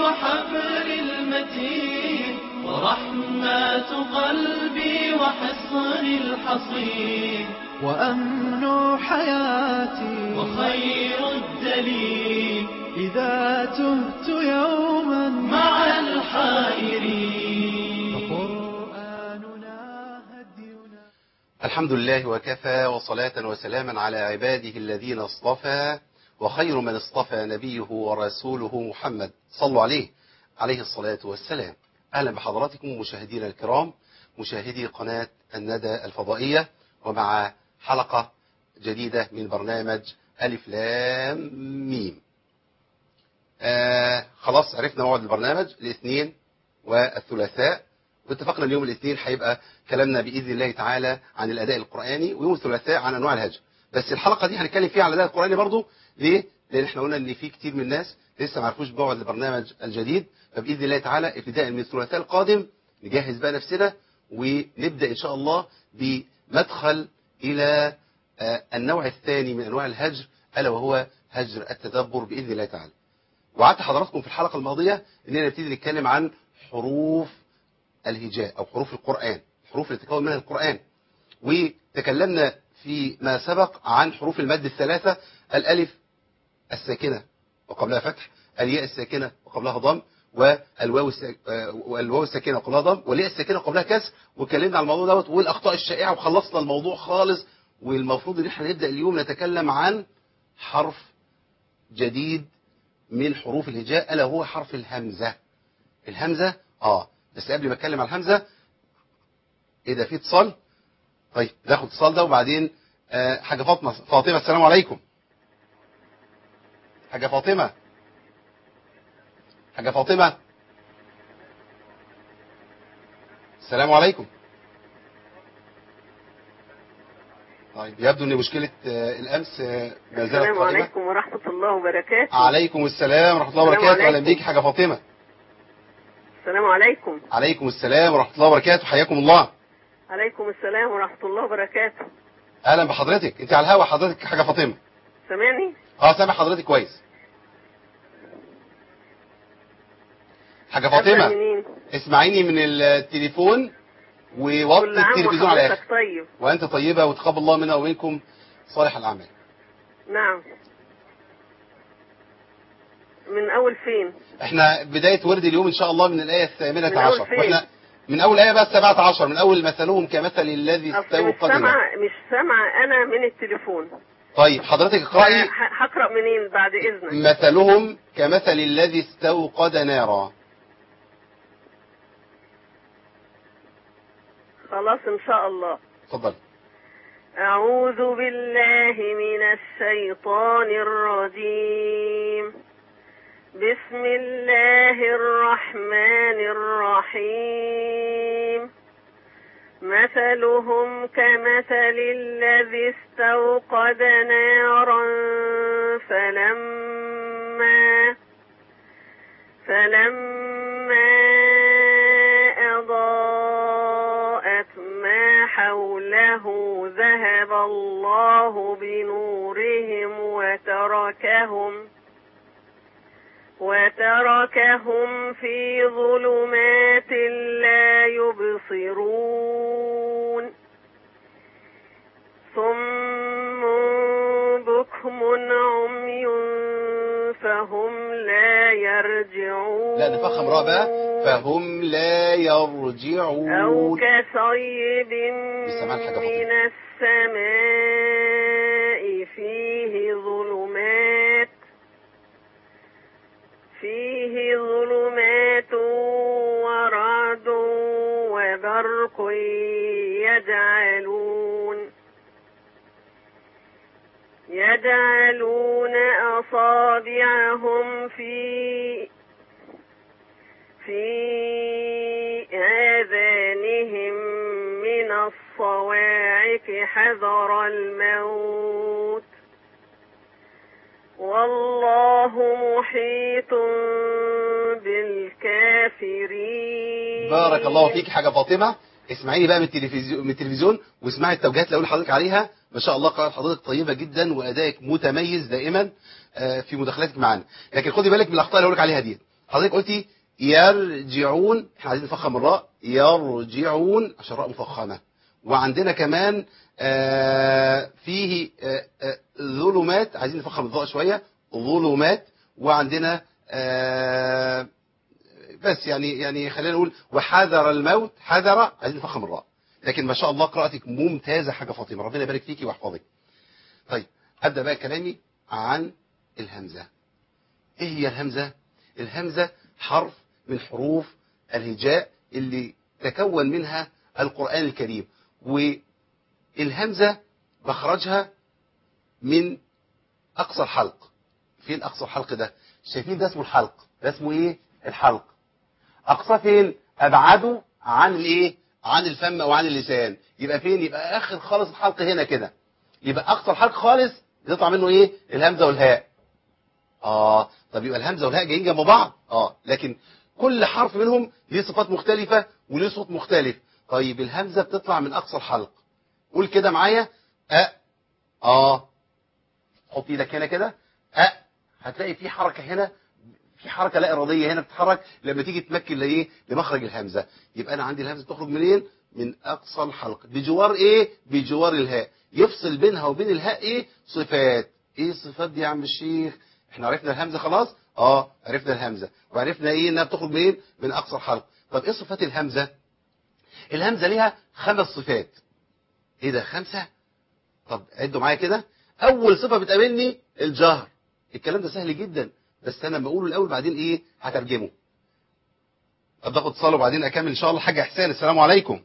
وحبل المتين ورحمة قلبي وحصن الحصين وأمن حياتي وخير الدليل إذا تهت يوما مع الحائرين فقرآننا هدينا الحمد لله وكفى وصلاة وسلاما على عباده الذين اصطفى وخير من اصطفى نبيه ورسوله محمد صلوا عليه عليه الصلاة والسلام أهلا بحضراتكم مشاهدينا الكرام مشاهدي قناة الندى الفضائية ومع حلقة جديدة من برنامج ألف لام ميم آه خلاص عرفنا موعد البرنامج الاثنين والثلاثاء واتفقنا اليوم الاثنين هيبقى كلامنا باذن الله تعالى عن الاداء القراني ويوم الثلاثاء عن انواع الهجر بس الحلقه دي هنتكلم فيها عن الاداء القراني برضو ليه لان احنا قلنا ان في كتير من الناس لسه ما عرفوش موعد البرنامج الجديد فباذن الله تعالى ابتداء من الثلاثاء القادم نجهز بقى نفسنا ونبدا ان شاء الله بمدخل الى آه، النوع الثاني من انواع الهجر الا وهو هجر التدبر باذن الله تعالى وعدت حضراتكم في الحلقه الماضيه اننا نبتدي نتكلم عن حروف الهجاء أو حروف القرآن الحروف اللي تكون منها القرآن وتكلمنا فيما سبق عن حروف المد الثلاثة الألف الساكنة وقبلها فتح الياء الساكنة وقبلها ضم والواو السا- آه، والواو الساكنة وقبلها ضم والياء الساكنة وقبلها كسر واتكلمنا عن الموضوع دوت والأخطاء الشائعة وخلصنا الموضوع خالص والمفروض ان احنا نبدأ اليوم نتكلم عن حرف جديد من حروف الهجاء ألا هو حرف الهمزة الهمزة اه بس قبل ما اتكلم عن الهمزة ايه ده في اتصال طيب ناخد اتصال ده وبعدين آه حاجة فاطمة فاطمة السلام عليكم حاجة فاطمة حاجة فاطمة السلام عليكم طيب يبدو ان مشكلة آه الامس آه ما زالت السلام قائمة عليكم ورحمة الله وبركاته عليكم السلام ورحمة الله السلام وبركاته اهلا عليكم. بيك حاجة فاطمة السلام عليكم عليكم السلام ورحمة الله وبركاته حياكم الله عليكم السلام ورحمة الله وبركاته اهلا بحضرتك انت على الهوا حضرتك حاجه فاطمه سامعني اه سامع حضرتك كويس حاجه أبدأ فاطمه منين اسمعيني من التليفون ووطي كل عام التلفزيون على وحضرتك الاخر طيب وانت طيبه وتقبل الله منا ومنكم صالح الاعمال نعم من أول فين احنا بدايه ورد اليوم ان شاء الله من الايه الثامنه من أول عشر فين؟ واحنا من اول ايه بقى السبعة عشر من اول مثلهم كمثل الذي أصل مش استوقد نارا. سامعة مش سامعة أنا من التليفون طيب حضرتك اقرأي ه- هقرأ منين بعد إذنك مثلهم كمثل الذي استوقد نارا خلاص إن شاء الله اتفضل أعوذ بالله من الشيطان الرجيم بسم الله الرحمن الرحيم مثلهم كمثل الذي استوقد نارا فلما فلما أضاءت ما حوله ذهب الله بنورهم وتركهم وتركهم في ظلمات لا يبصرون صم بكم عمي فهم لا يرجعون لا نفخم راء بقى فهم لا أو يرجعون كصيب بالسماع الحاجة فاطمة. من السماء فيه ظلمات فيه ظلمات ورعد وبرق يجعلون يجعلون أصابعهم في في آذانهم من الصواعق حذر الموت والله محيط بالكافرين بارك الله فيك حاجة فاطمة اسمعيني بقى من التلفزيون من التلفزيون واسمعي التوجيهات اللي اقول لحضرتك عليها ما شاء الله قراءة حضرتك طيبة جدا وادائك متميز دائما آه، في مداخلاتك معانا لكن خدي بالك من الاخطاء اللي هقول لك عليها دي حضرتك قلتي يرجعون احنا عايزين نفخم الراء يرجعون عشان الراء مفخمه وعندنا كمان آه فيه آه آه ظلمات عايزين نفخم الضاء شويه ظلمات وعندنا آه بس يعني يعني خلينا نقول وحذر الموت حذر عايزين نفخم الراء لكن ما شاء الله قراءتك ممتازه حاجه فاطمه ربنا يبارك فيكي ويحفظك طيب ابدا بقى كلامي عن الهمزه ايه هي الهمزه الهمزه حرف من حروف الهجاء اللي تكون منها القران الكريم والهمزه مخرجها من اقصى الحلق فين اقصى الحلق ده شايفين ده اسمه الحلق ده اسمه ايه الحلق اقصى فين ابعده عن الايه عن الفم او عن اللسان يبقى فين يبقى اخر خالص الحلق هنا كده يبقى اقصى الحلق خالص يطلع منه ايه الهمزه والهاء اه طب يبقى الهمزه والهاء جايين جنب بعض اه لكن كل حرف منهم ليه صفات مختلفه وليه صوت مختلف طيب الهمزه بتطلع من اقصى الحلق قول كده معايا أ اه حط ايدك هنا كده أ هتلاقي في حركه هنا في حركه لا اراديه هنا بتتحرك لما تيجي تمكن لايه لمخرج الهمزه يبقى انا عندي الهمزه تخرج منين من اقصى الحلق بجوار ايه بجوار الهاء يفصل بينها وبين الهاء ايه صفات ايه الصفات دي يا عم الشيخ احنا عرفنا الهمزه خلاص اه عرفنا الهمزه وعرفنا ايه انها بتخرج منين من اقصى الحلق طب ايه صفات الهمزه الهمزه ليها خمس صفات ايه ده خمسه طب عدوا معايا كده اول صفه بتقابلني الجهر الكلام ده سهل جدا بس انا بقوله الاول بعدين ايه هترجمه طب باخد اتصال وبعدين اكمل ان شاء الله حاج احسان السلام عليكم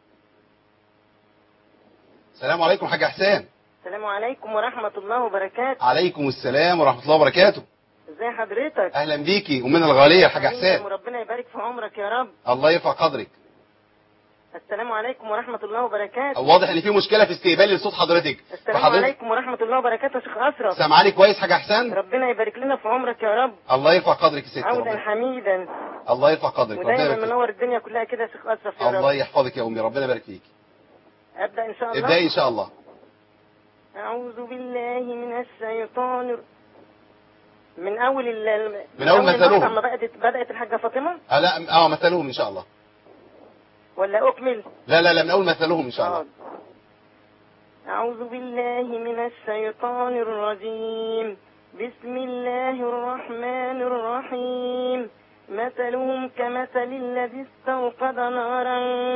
السلام عليكم حاج احسان السلام عليكم ورحمة الله وبركاته عليكم السلام ورحمه الله وبركاته ازي حضرتك اهلا بيكي امنا الغاليه حاج حبيبي احسان وربنا يبارك في عمرك يا رب الله يرفع قدرك السلام عليكم ورحمة الله وبركاته واضح ان في مشكله في استقبال صوت حضرتك السلام فحضرتك عليكم ورحمة الله وبركاته يا شيخ أشرف سامعاني كويس حاج احسان ربنا يبارك لنا في عمرك يا رب الله يرفع قدرك يا ست عودا ربنا حميدا الله يرفع قدرك ربنا ودايما يبارك فيك. منور الدنيا كلها كده يا شيخ أشرف يا الله رب يحفظك يا امي ربنا يبارك فيك أبدأ إن شاء الله ابداي ان شاء الله أعوذ بالله من الشيطان الر- من أول ال من أول المقطع مثلهم. ما بدأت بدأت الحاجة فاطمة آه لا اه مثلهم ان شاء الله ولا أكمل لا لا لا من اول مثلهم ان شاء الله أعوذ بالله من الشيطان الرجيم بسم الله الرحمن الرحيم مثلهم كمثل الذي استوقد نارا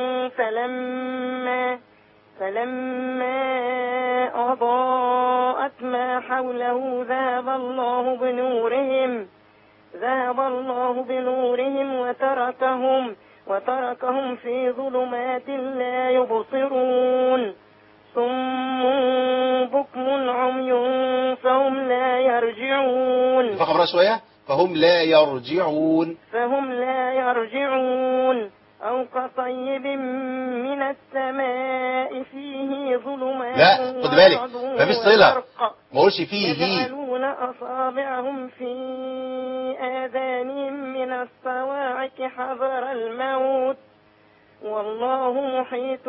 فلما فلما أضاءت ما حوله ذهب الله بنورهم ذهب الله بنورهم وتركهم وتركهم في ظلمات لا يبصرون صم بكم عمي فهم لا يرجعون نفخم بقى شويه فهم لا يرجعون فهم لا يرجعون أو كطيب من السماء فيه ظلمات لا، خد بالك، ورعد مفيش صلة. وبرق. ما اقولش فيه يجعلون أصابعهم في آذانهم من الصواعق حذر الموت والله محيط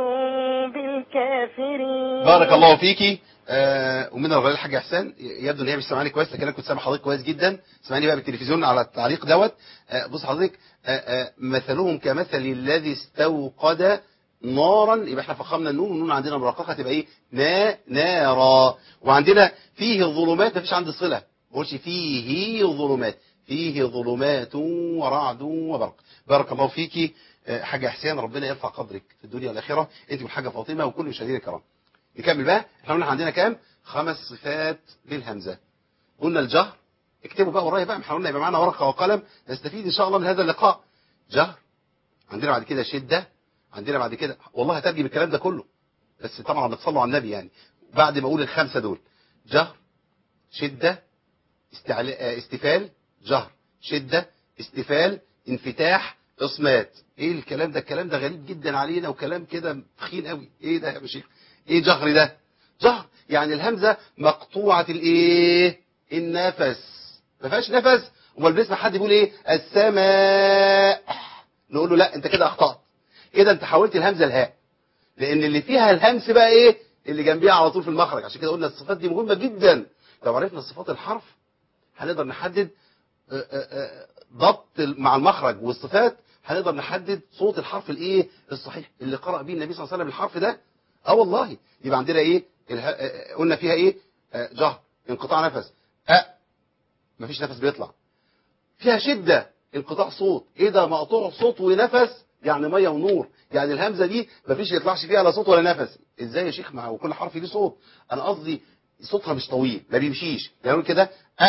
بالكافرين بارك الله فيكي آه ومن الغالي الحاج احسان يبدو ان هي مش سامعاني كويس لكن انا كنت سامع حضرتك كويس جدا سامعني بقى بالتلفزيون على التعليق دوت آه بص حضرتك آه آه مثلهم كمثل الذي استوقد نارا يبقى احنا فخمنا النون والنون عندنا مرققه تبقى ايه نا نارا وعندنا فيه الظلمات مفيش عندي صله ما اقولش فيه ظلمات فيه ظلمات ورعد وبرق بارك الله فيكي آه، حاجة حسين ربنا يرفع قدرك في الدنيا والآخرة انت والحاجة فاطمة وكل مشاهدينا الكرام نكمل بقى احنا قلنا عندنا كام خمس صفات للهمزة قلنا الجهر اكتبوا بقى ورايا بقى احنا قلنا يبقى معانا ورقة وقلم نستفيد ان شاء الله من هذا اللقاء جهر عندنا بعد كده شدة عندنا بعد كده والله هترجم الكلام ده كله بس طبعا بتصلوا على النبي يعني بعد ما اقول الخمسة دول جهر شدة استعلاء استفال جهر شدة استفال انفتاح اصمات ايه الكلام ده الكلام ده غريب جدا علينا وكلام كده تخين قوي ايه ده يا شيخ ايه جهر ده جهر يعني الهمزة مقطوعة الايه النفس ما فيهاش نفس امال بنسمع حد بيقول ايه السماء نقول له لا انت كده اخطأت كده انت حولت الهمزة الهاء لان اللي فيها الهمس بقى ايه اللي جنبيها على طول في المخرج عشان كده قلنا الصفات دي مهمة جدا لو عرفنا صفات الحرف هنقدر نحدد آه، آه، آه، ضبط مع المخرج والصفات هنقدر نحدد صوت الحرف الايه الصحيح اللي قرأ به النبي صلى الله عليه وسلم الحرف ده اه والله يبقى عندنا ايه اله... آه، قلنا فيها ايه آه، جهر انقطاع نفس أ مفيش نفس بيطلع فيها شدة انقطاع صوت ايه ده مقطوع صوت ونفس يعني ميه ونور يعني الهمزه دي مفيش يطلعش فيها لا صوت ولا نفس ازاي يا شيخ ما هو كل حرف ليه صوت انا قصدي صوتها مش طويل ما بيمشيش يعني يقول كده أ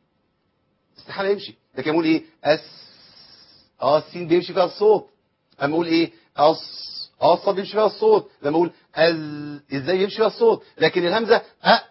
استحاله يمشي لكن يقول ايه اس اه السين بيمشي فيها الصوت اما اقول ايه اص اه الصاد بيمشي فيها الصوت لما اقول از ازاي يمشي فيها الصوت لكن الهمزه أ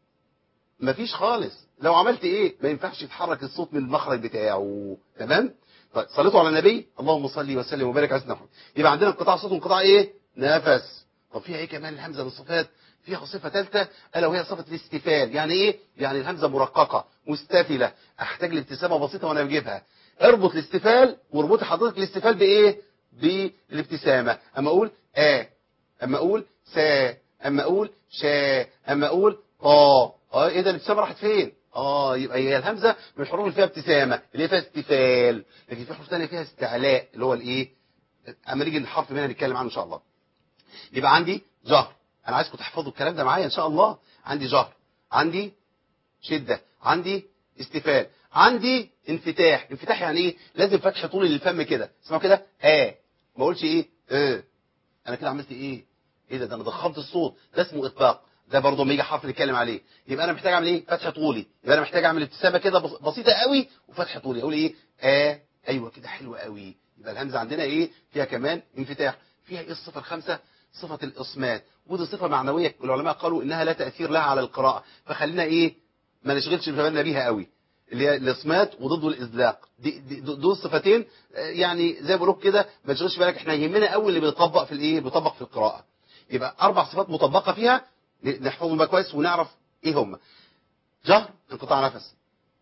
مفيش خالص لو عملت ايه ما ينفعش يتحرك الصوت من المخرج بتاعه تمام طيب صليتوا على النبي اللهم صل وسلم وبارك على سيدنا محمد يبقى عندنا انقطاع صوت وانقطاع ايه نفس طب فيها ايه كمان الهمزه من الصفات فيها صفه ثالثه الا وهي صفه الاستفال يعني ايه يعني الهمزه مرققه مستفله احتاج لابتسامه بسيطه وانا بجيبها اربط الاستفال واربطي حضرتك الاستفال بايه بالابتسامه اما اقول ا اما اقول سا اما اقول شا اما اقول طا اه ايه ده الابتسامه راحت فين اه يبقى هي الهمزه من الحروف اللي فيها ابتسامه اللي هي فيها استفال لكن في حروف ثانيه فيها استعلاء اللي هو الايه اما نيجي الحرف منها نتكلم عنه ان شاء الله يبقى عندي جهر انا عايزكم تحفظوا الكلام ده معايا ان شاء الله عندي جهر عندي شده عندي استفال عندي انفتاح انفتاح يعني ايه لازم فتح طول للفم كده اسمعوا كده اه ما اقولش ايه اه انا كده عملت ايه ايه ده ده انا ضخمت الصوت ده اسمه اطباق ده برضه لما يجي حرف نتكلم عليه يبقى انا محتاج اعمل ايه فتح طولي يبقى انا محتاج اعمل ابتسامه كده بس- بسيطه قوي وفتح طولي اقول ايه اه ايوه كده حلو قوي يبقى الهمزه عندنا ايه فيها كمان انفتاح فيها ايه الصفه الخامسه صفه الاصمات ودي صفه معنويه العلماء قالوا انها لا تاثير لها على القراءه فخلينا ايه ما نشغلش بالنا بيها قوي اللي هي الاصمات وضده الازلاق دي, دي دول صفتين آه، يعني زي ما بقول كده ما تشغلش بالك احنا يهمنا قوي اللي بيطبق في الايه بيطبق في القراءه يبقى اربع صفات مطبقه فيها نحفظهم بقى كويس ونعرف ايه هم جهر انقطاع نفس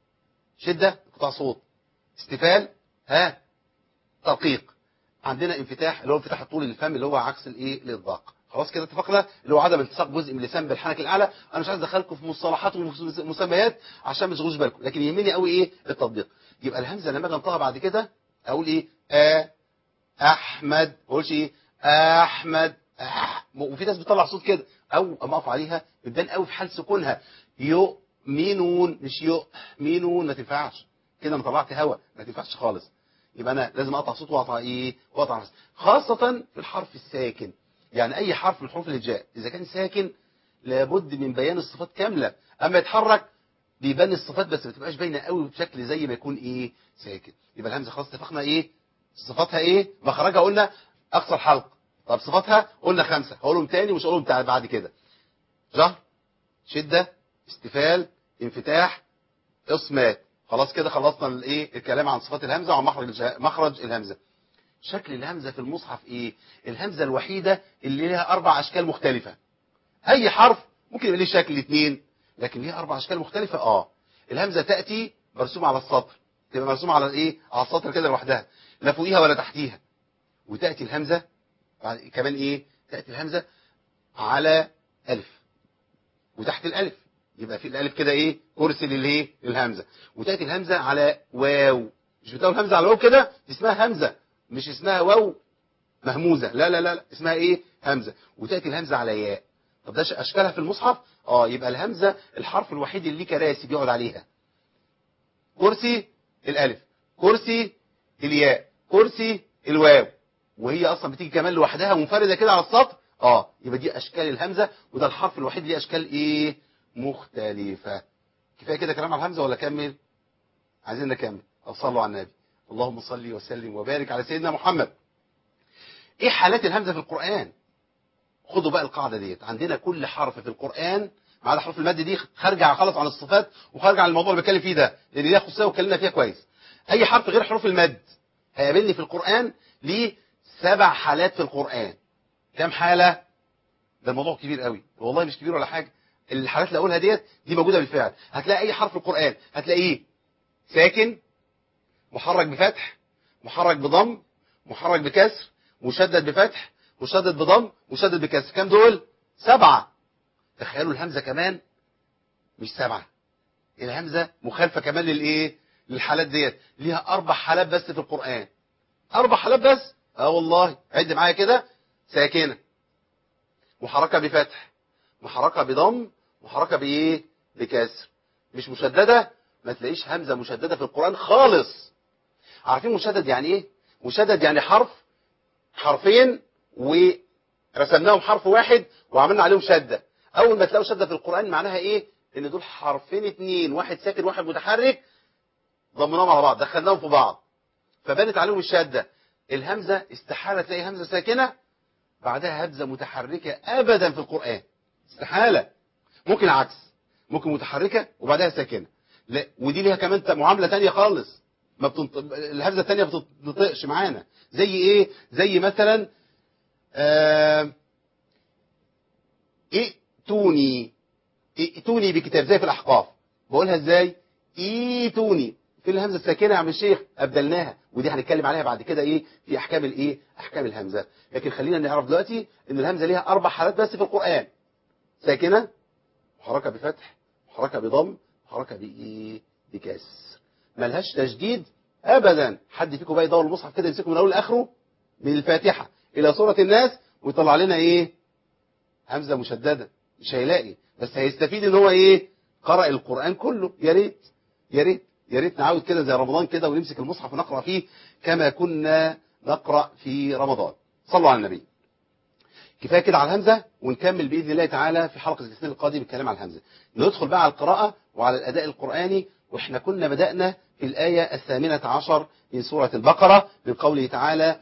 شده انقطاع صوت استفال ها ترقيق عندنا انفتاح اللي هو انفتاح الطول للفم اللي هو عكس الايه الاطباق خلاص كده اتفقنا اللي هو عدم التصاق جزء من اللسان بالحنك الاعلى انا مش عايز ادخلكم في مصطلحات ومسميات عشان ما تشغلوش بالكم لكن يهمني قوي ايه التطبيق يبقى الهمزه لما اجي انطقها بعد كده اقول ايه ا احمد ما اقولش ايه احمد أح. وفي ناس بتطلع صوت كده او اما اقف عليها بتبان قوي في حال سكونها يؤمنون مش يؤمنون ما تنفعش كده انا طلعت هوا ما تنفعش خالص يبقى انا لازم اقطع صوت واقطع ايه واقطع نفس خاصه في الحرف الساكن يعني اي حرف من الحروف اللي جاء اذا كان ساكن لابد من بيان الصفات كامله اما يتحرك بيبان الصفات بس ما تبقاش باينه قوي بشكل زي ما يكون ايه ساكن يبقى الهمزه خلاص اتفقنا ايه صفاتها ايه مخرجها قلنا اقصى الحلق طب صفاتها قلنا خمسه هقولهم تاني ومش هقولهم تع- بعد كده جهر شده استفال انفتاح اصمات خلاص كده خلصنا الايه الكلام عن صفات الهمزه وعن مخرج الج- مخرج الهمزه شكل الهمزه في المصحف ايه الهمزه الوحيده اللي لها اربع اشكال مختلفه اي حرف ممكن يبقى ليه شكل اثنين لكن ليه اربع اشكال مختلفه اه الهمزه تاتي مرسومه على السطر تبقى مرسومه على الايه على السطر كده لوحدها لا فوقيها ولا تحتيها وتاتي الهمزه بعد كمان ايه تاتي الهمزه على الف وتحت الالف يبقى في الالف كده ايه كرسي للايه للهمزه وتاتي الهمزه على واو مش بتقول الهمزه على واو كده دي اسمها همزه مش اسمها واو مهموزه لا لا لا, لا. اسمها ايه همزه وتاتي الهمزه على ياء طب ده ش- اشكالها في المصحف اه يبقى الهمزه الحرف الوحيد اللي ليه كراسي بيقعد عليها كرسي الالف كرسي الياء كرسي الواو وهي اصلا بتيجي كمان لوحدها منفرده كده على السطر اه يبقى دي اشكال الهمزه وده الحرف الوحيد ليه اشكال ايه مختلفه كفايه كده كلام على الهمزه ولا كمل عايزين نكمل طب صلوا على النبي اللهم صل وسلم وبارك على سيدنا محمد ايه حالات الهمزه في القران خدوا بقى القاعده ديت عندنا كل حرف في القران ما عدا حروف المد دي خارجه خالص عن الصفات وخارجه عن الموضوع اللي بتكلم فيه ده لان دي خصوصيه واتكلمنا فيها كويس اي حرف غير حروف المد هيقابلني في القران ليه سبع حالات في القران كام حاله ده الموضوع كبير قوي والله مش كبير ولا حاجه الحالات اللي اقولها ديت دي موجوده بالفعل هتلاقي اي حرف في القران هتلاقيه ساكن محرك بفتح محرك بضم محرك بكسر مشدد بفتح مشدد بضم مشدد بكسر كام دول سبعة تخيلوا الهمزة كمان مش سبعة الهمزة مخالفة كمان للايه للحالات ديت ليها اربع حالات بس في القرآن اربع حالات بس اه والله عد معايا كده ساكنة محركة بفتح محركة بضم محركة بايه بكسر مش مشددة ما تلاقيش همزة مشددة في القرآن خالص عارفين مشدد يعني ايه مشدد يعني حرف حرفين ورسمناهم حرف واحد وعملنا عليهم شدة اول ما تلاقوا شدة في القرآن معناها ايه ان دول حرفين اتنين واحد ساكن واحد متحرك ضمناهم على بعض دخلناهم في بعض فبانت عليهم الشدة الهمزة استحالة تلاقي همزة ساكنة بعدها همزة متحركة ابدا في القرآن استحالة ممكن العكس ممكن متحركة وبعدها ساكنة لا ودي ليها كمان معاملة تانية خالص ما بتنط... الهمزة التانية ما بتنطقش معانا زي ايه زي مثلا آه... ائتوني ائتوني بكتاب زي في الاحقاف بقولها ازاي ايتوني في الهمزة الساكنة يا عم الشيخ أبدلناها ودي هنتكلم عليها بعد كده إيه في أحكام الإيه أحكام الهمزة لكن خلينا نعرف دلوقتي إن الهمزة ليها أربع حالات بس في القرآن ساكنة محركة بفتح محركة بضم محركة بإيه بكسر ملهاش تشديد أبدا حد فيكم بقى يدور المصحف كده يمسكه من أول لآخره من الفاتحة إلى سورة الناس ويطلع لنا إيه همزة مشددة مش هيلاقي بس هيستفيد إن هو إيه قرأ القرآن كله يا ريت يا ريت يا ريت نعاود كده زي رمضان كده ونمسك المصحف ونقرأ فيه كما كنا نقرأ في رمضان صلوا على النبي كفاية كده على الهمزة ونكمل بإذن الله تعالى في حلقة الاثنين القادم الكلام على الهمزة ندخل بقى على القراءة وعلى الأداء القرآني وإحنا كنا بدأنا في الآية الثامنة عشر من سورة البقرة من قوله تعالى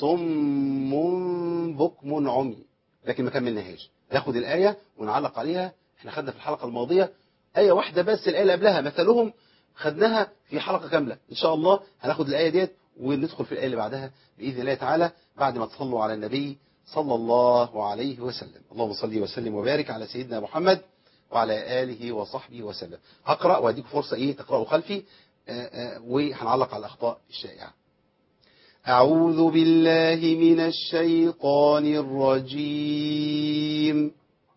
صم بكم عمي لكن ما كملناهاش ناخد الآية ونعلق عليها احنا خدنا في الحلقة الماضية آية واحدة بس الآية اللي قبلها مثلهم خدناها في حلقة كاملة إن شاء الله هناخد الآية ديت وندخل في الآية اللي بعدها بإذن الله تعالى بعد ما تصلوا على النبي صلى الله عليه وسلم اللهم صل وسلم وبارك على سيدنا محمد وعلى آله وصحبه وسلم هقرأ وأديكم فرصة إيه تقرأوا خلفي آآ آآ وهنعلق على الأخطاء الشائعة أعوذ بالله من الشيطان الرجيم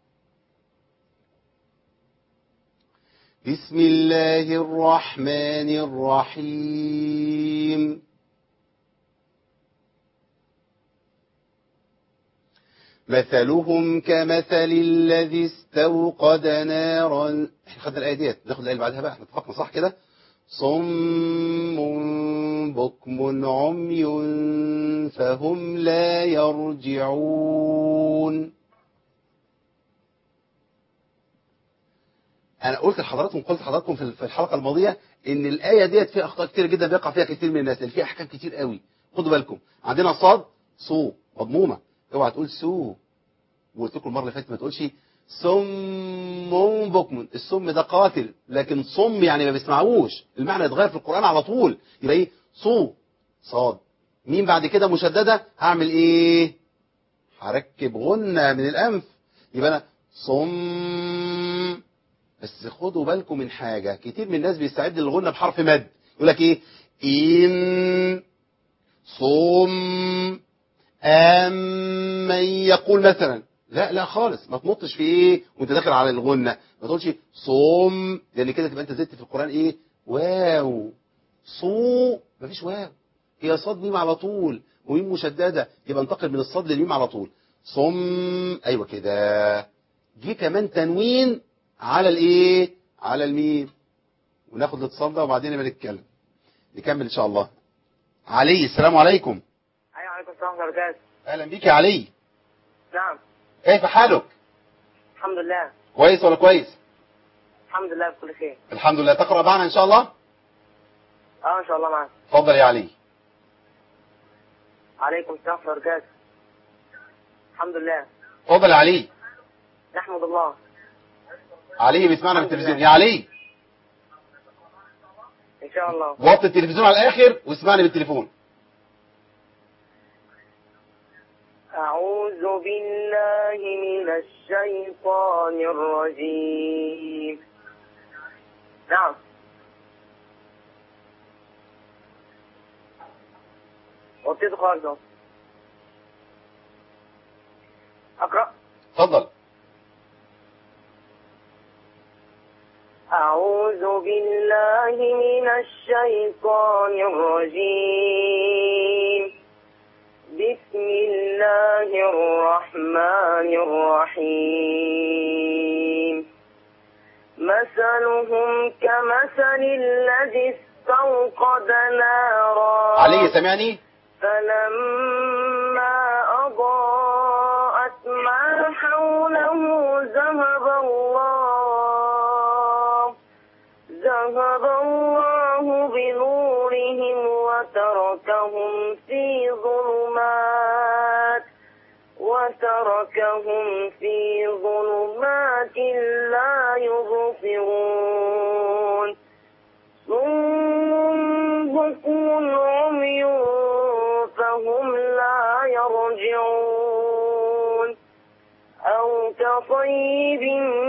بسم الله الرحمن الرحيم مثلهم كمثل الذي استوقد نارا احنا خدنا الآية ديت ناخد الآية اللي بعدها بقى احنا اتفقنا صح كده صم بكم عمي فهم لا يرجعون انا قلت لحضراتكم قلت لحضراتكم في في الحلقه الماضيه ان الايه ديت فيها اخطاء كتير جدا بيقع فيها كتير من الناس لان فيها احكام كتير قوي خدوا بالكم عندنا صاد صو مضمومه اوعى تقول سو وقلت لكم المره اللي فاتت ما تقولش صم بكم الصم ده قاتل لكن صم يعني ما بيسمعوش المعنى يتغير في القران على طول يبقى ايه صو صاد مين بعد كده مشدده هعمل ايه هركب غنه من الانف يبقى انا صم بس خدوا بالكم من حاجة كتير من الناس بيستعد للغنة بحرف مد يقول لك ايه إن صم أم من يقول مثلا لا لا خالص ما تنطش في ايه وانت داخل على الغنة ما تقولش صم لان كده تبقى انت زدت في القرآن ايه واو صو مفيش واو هي صاد ميم على طول وميم مشددة يبقى انتقل من الصاد للميم على طول صم ايوه كده جه كمان تنوين على الايه على الميم وناخد الاتصال ده وبعدين نبقى نتكلم نكمل ان شاء الله علي السلام عليكم ايوه عليكم السلام ورحمه الله وبركاته اهلا بيك يا علي نعم كيف حالك الحمد لله كويس ولا كويس الحمد لله بكل خير الحمد لله تقرا معنا ان شاء الله اه ان شاء الله معك اتفضل يا علي عليكم السلام ورحمه الله وبركاته الحمد لله اتفضل يا علي نحمد الله علي بيسمعنا من الحمد التلفزيون لله. يا علي ان شاء الله وطي التلفزيون على الاخر واسمعني بالتليفون أعوذ بالله من الشيطان الرجيم نعم وطيت خالص أهو. أقرأ اتفضل أعوذ بالله من الشيطان الرجيم بسم الله الرحمن الرحيم مثلهم كمثل الذي استوقد نارا علي سامعني فلما أضاءت ما حوله ذهب الله ذهب الله بنورهم وتركهم في ظلمات وتركهم في ظلمات لا يبصرون صم بكم عمي فهم لا يرجعون أو كصيب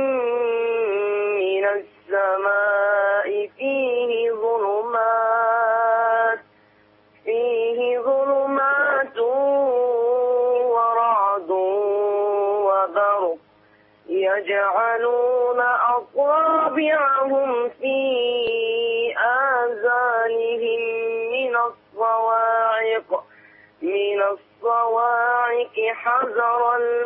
من السماء فيه ظلمات فيه ظلمات ورعد وبرق يجعلون أصابعهم في آذانهم من الصواعق من الصواعق حذر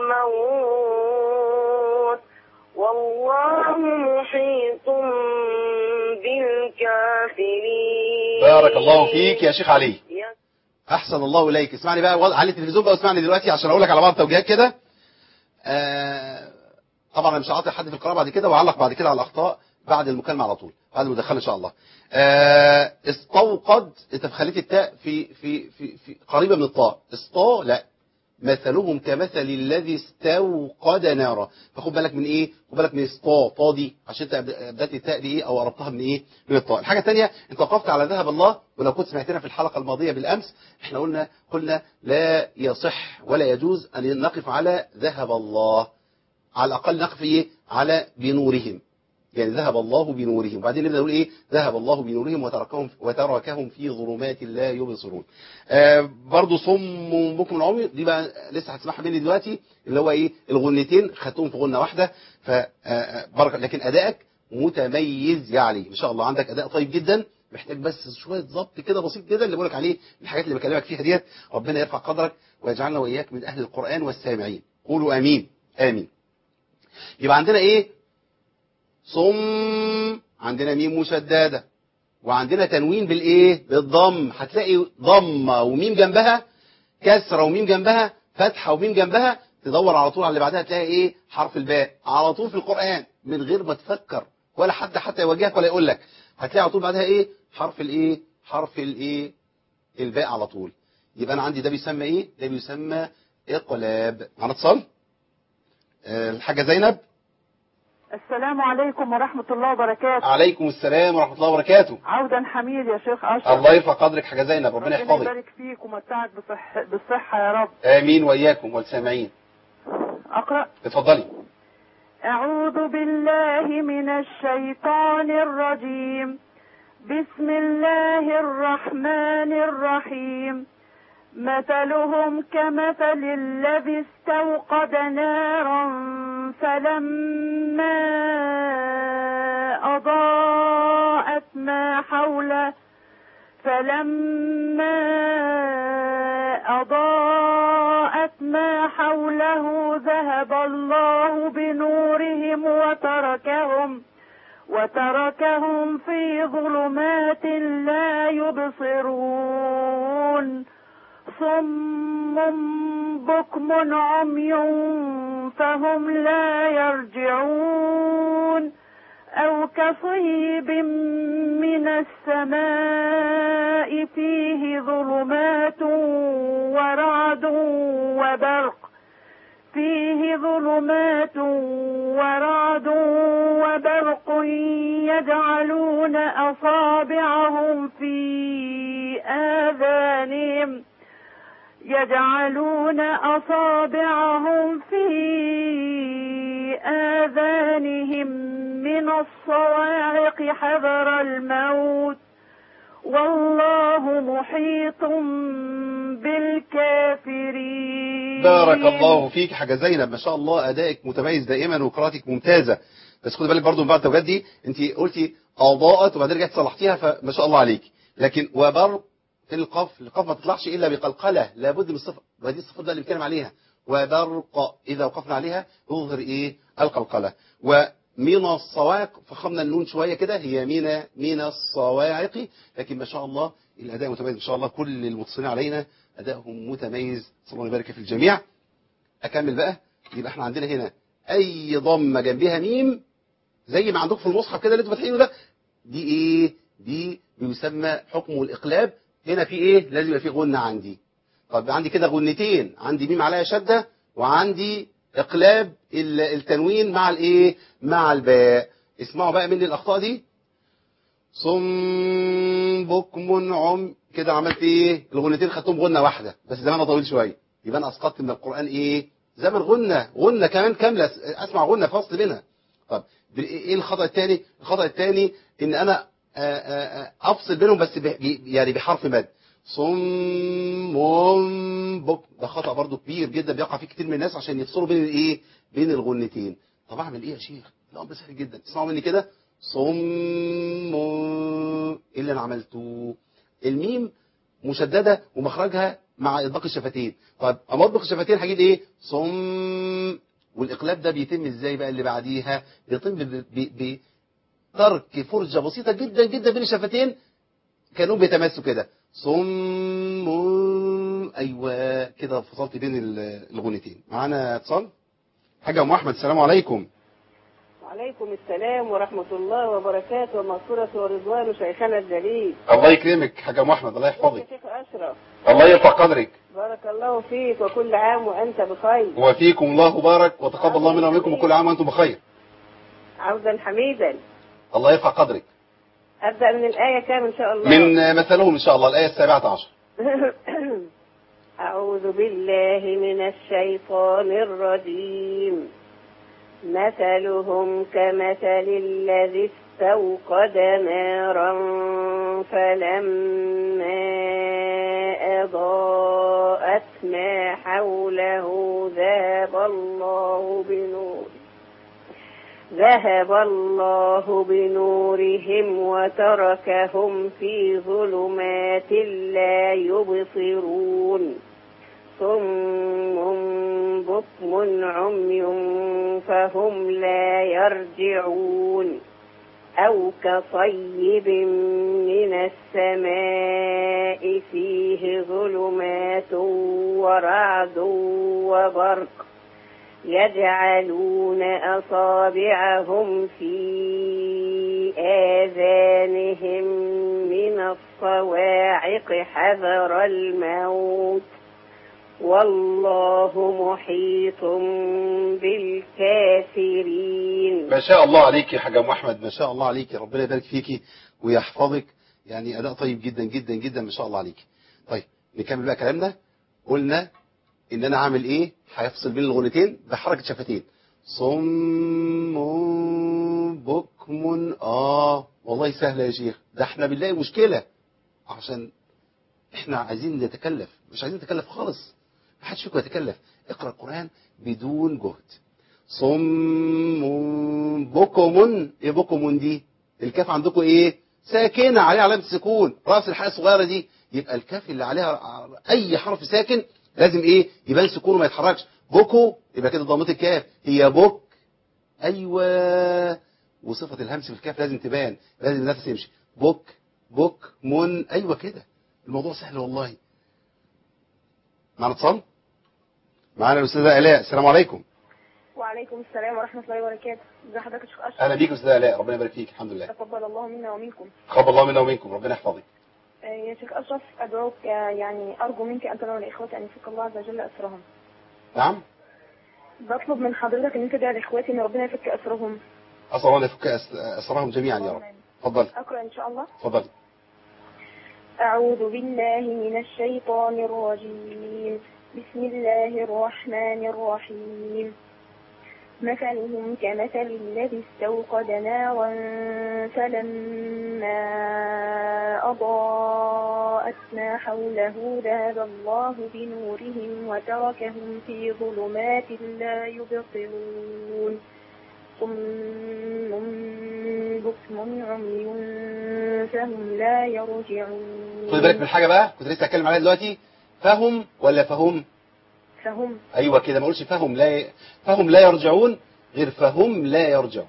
الموت والله محيط بالكافرين بارك الله فيك يا شيخ علي يا احسن الله اليك اسمعني بقى وضع علي التلفزيون بقى واسمعني دلوقتي عشان اقول لك على بعض التوجيهات كده آه طبعا انا مش هعطي حد في القراءه بعد كده واعلق بعد كده على الاخطاء بعد المكالمه على طول بعد المداخله ان شاء الله آه استوقد انت خليت التاء في في في, في قريبه من الطاء اسطا لا مثلهم كمثل الذي استوقد نارا فخد بالك من ايه خد بالك من اسطا طا دي عشان انت بدات التاء دي ايه او قربتها من ايه من الطاء الحاجه الثانيه انت وقفت على ذهب الله ولو كنت سمعتنا في الحلقه الماضيه بالامس احنا قلنا قلنا لا يصح ولا يجوز ان نقف على ذهب الله على الاقل نقف ايه على بنورهم يعني ذهب الله بنورهم وبعدين نبدا نقول ايه ذهب الله بنورهم وتركهم وتركهم في ظلمات لا يبصرون آه برضو صم بكم العمي دي بقى لسه هتسمعها مني دلوقتي اللي هو ايه الغنتين خدتهم في غنه واحده ف بركه لكن ادائك متميز يا علي ما شاء الله عندك اداء طيب جدا محتاج بس شويه ضبط كده بسيط جدا اللي بقولك عليه الحاجات اللي بكلمك فيها ديت ربنا يرفع قدرك ويجعلنا واياك من اهل القران والسامعين قولوا امين امين يبقى عندنا ايه صم عندنا ميم مشددة وعندنا تنوين بالايه بالضم هتلاقي ضمة وميم جنبها كسرة وميم جنبها فتحة وميم جنبها تدور على طول على اللي بعدها تلاقي ايه حرف الباء على طول في القرآن من غير ما تفكر ولا حد حتى يواجهك ولا يقول لك هتلاقي على طول بعدها ايه حرف الايه حرف الايه الباء على طول يبقى انا عندي ده بيسمى ايه ده بيسمى اقلاب معانا اتصال آه، الحاجة زينب السلام عليكم ورحمة الله وبركاته عليكم السلام ورحمة الله وبركاته عودا حميد يا شيخ أشرف الله يرفع قدرك حاجة زينب ربنا يحفظك يبارك فيك ومتعك بصح... بالصحة يا رب آمين وإياكم والسامعين أقرأ اتفضلي أعوذ بالله من الشيطان الرجيم بسم الله الرحمن الرحيم مثلهم كمثل الذي استوقد نارا فلما أضاءت ما حوله فلما أضاءت ما حوله ذهب الله بنورهم وتركهم وتركهم في ظلمات لا يبصرون صم بكم عمي فهم لا يرجعون أو كصيب من السماء فيه ظلمات ورعد وبرق فيه ظلمات ورعد وبرق يجعلون أصابعهم في آذانهم يجعلون أصابعهم في آذانهم من الصواعق حذر الموت والله محيط بالكافرين بارك الله فيك حاجة زينب ما شاء الله أدائك متميز دائما وقراءتك ممتازة بس خد بالك برضو من بعض التوجيهات دي انت قلتي اضاءت وبعدين رجعت صلحتيها فما شاء الله عليك لكن وبرق في القاف القاف ما تطلعش الا بقلقله لابد من الصفه ودي الصفه بقى اللي بنتكلم عليها وبرق اذا وقفنا عليها يظهر ايه القلقله ومن الصواعق فخمنا النون شويه كده هي من من الصواعق لكن ما شاء الله الاداء متميز ما شاء الله كل المتصلين علينا ادائهم متميز صلى الله يبارك في الجميع اكمل بقى يبقى احنا عندنا هنا اي ضمه جنبها ميم زي ما عندكم في المصحف كده اللي انتوا فاتحينه ده دي ايه دي بيسمى حكم الاقلاب هنا في ايه لازم يبقى في غنه عندي طب عندي كده غنتين عندي ميم عليها شده وعندي اقلاب ال- التنوين مع الايه مع الباء اسمعوا بقى مني الاخطاء دي صم بكم عم كده عملت ايه الغنتين خدتهم غنه واحده بس زمانها طويل شويه يبقى انا اسقطت من القران ايه زمن غنه غنه كمان كامله اسمع غنه فصل منها طب ايه الخطا الثاني الخطا الثاني ان انا آه، آه، آه، افصل بينهم بس ب- يعني بحرف مد صم بك ده خطا برضو كبير جدا بيقع فيه كتير من الناس عشان يفصلوا بين الايه بين الغنتين طب اعمل ايه يا شيخ الامر سهل جدا اسمعوا مني كده صم ايه اللي انا عملته الميم مشدده ومخرجها مع اطباق الشفتين طب اما اطبق الشفتين هجيب ايه صم والاقلاب ده بيتم ازاي بقى اللي بعديها بيتم ب- ب- بترك فرجه بسيطه جدا جدا بين الشفتين كانوا بيتماسوا كده صم ايوه كده فصلت بين ال- الغنتين معانا اتصال حاجه ام احمد السلام عليكم وعليكم السلام ورحمة الله وبركاته ومغفرة ورضوان شيخنا الجليل الله يكرمك حاجه ام احمد الله يا يحفظك شيخ أشرف الله يرفع قدرك بارك الله فيك وكل عام وأنت بخير وفيكم الله بارك وتقبل الله منا ومنكم وكل عام وانتم بخير عودا حميدا الله يرفع قدرك أبدأ من الآية كام إن شاء الله من مثلهم ان شاء الله الايه السابعه عشر أعوذ بالله من الشيطان الرجيم مثلهم كمثل الذي استوقد نارا فلما أضاءت ما حوله ذهب الله بنور ذهب الله بنورهم وتركهم في ظلمات لا يبصرون صم بكم عمي فهم لا يرجعون أو كصيب من السماء فيه ظلمات ورعد وبرق يجعلون أصابعهم في آذانهم من الصواعق حذر الموت والله محيط بالكافرين ما شاء الله عليك يا حاجه ام احمد ما شاء الله عليك ربنا يبارك فيكي ويحفظك يعني اداء طيب جدا جدا جدا ما شاء الله عليك طيب نكمل بقى كلامنا قلنا ان انا عامل ايه هيفصل بين الغنتين بحركه شفتين صم بكم اه والله سهله يا شيخ ده احنا بنلاقي مشكله عشان احنا عايزين نتكلف مش عايزين نتكلف خالص ما حدش فيكم يتكلف اقرا القران بدون جهد صم بكم ايه بكم دي الكاف عندكم ايه ساكنه عليها علامه سكون راس الحاء الصغيره دي يبقى الكاف اللي عليها اي حرف ساكن لازم ايه يبان سكونه ما يتحركش بوكو يبقى كده ضمت الكاف هي بوك ايوه وصفه الهمس في الكاف لازم تبان لازم النفس يمشي بوك بوك من ايوه كده الموضوع سهل والله معنا اتصال معانا الاستاذه الاء السلام عليكم وعليكم السلام ورحمة الله وبركاته ازي حضرتك يا شيخ أشرف اهلا بيك استاذه الاء ربنا يبارك فيك الحمد لله تقبل الله منا ومنكم تقبل الله منا ومنكم ربنا يحفظك آه، يا شيخ أشرف أدعوك آه، يعني أرجو منك أن تدعو لإخوتي أن يفك الله عز وجل أسرهم نعم بطلب من حضرتك أن أنت تدعي لإخواتي أن ربنا يفك أسرهم اسال الله ان يفك أس- اسرهم جميعا يا رب اتفضل أقرأ إن شاء الله اتفضل أعوذ بالله من الشيطان الرجيم بسم الله الرحمن الرحيم مثلهم كمثل الذي استوقد نارا فلما أضاءت ما حوله ذهب الله بنورهم وتركهم في ظلمات لا يبصرون صم بكم عمي فهم لا يرجعون خد بالك من حاجه بقى كنت لسه هتكلم عليها دلوقتي فهم ولا فهم فهم ايوه كده ما اقولش فهم لا ي... فهم لا يرجعون غير فهم لا يرجعون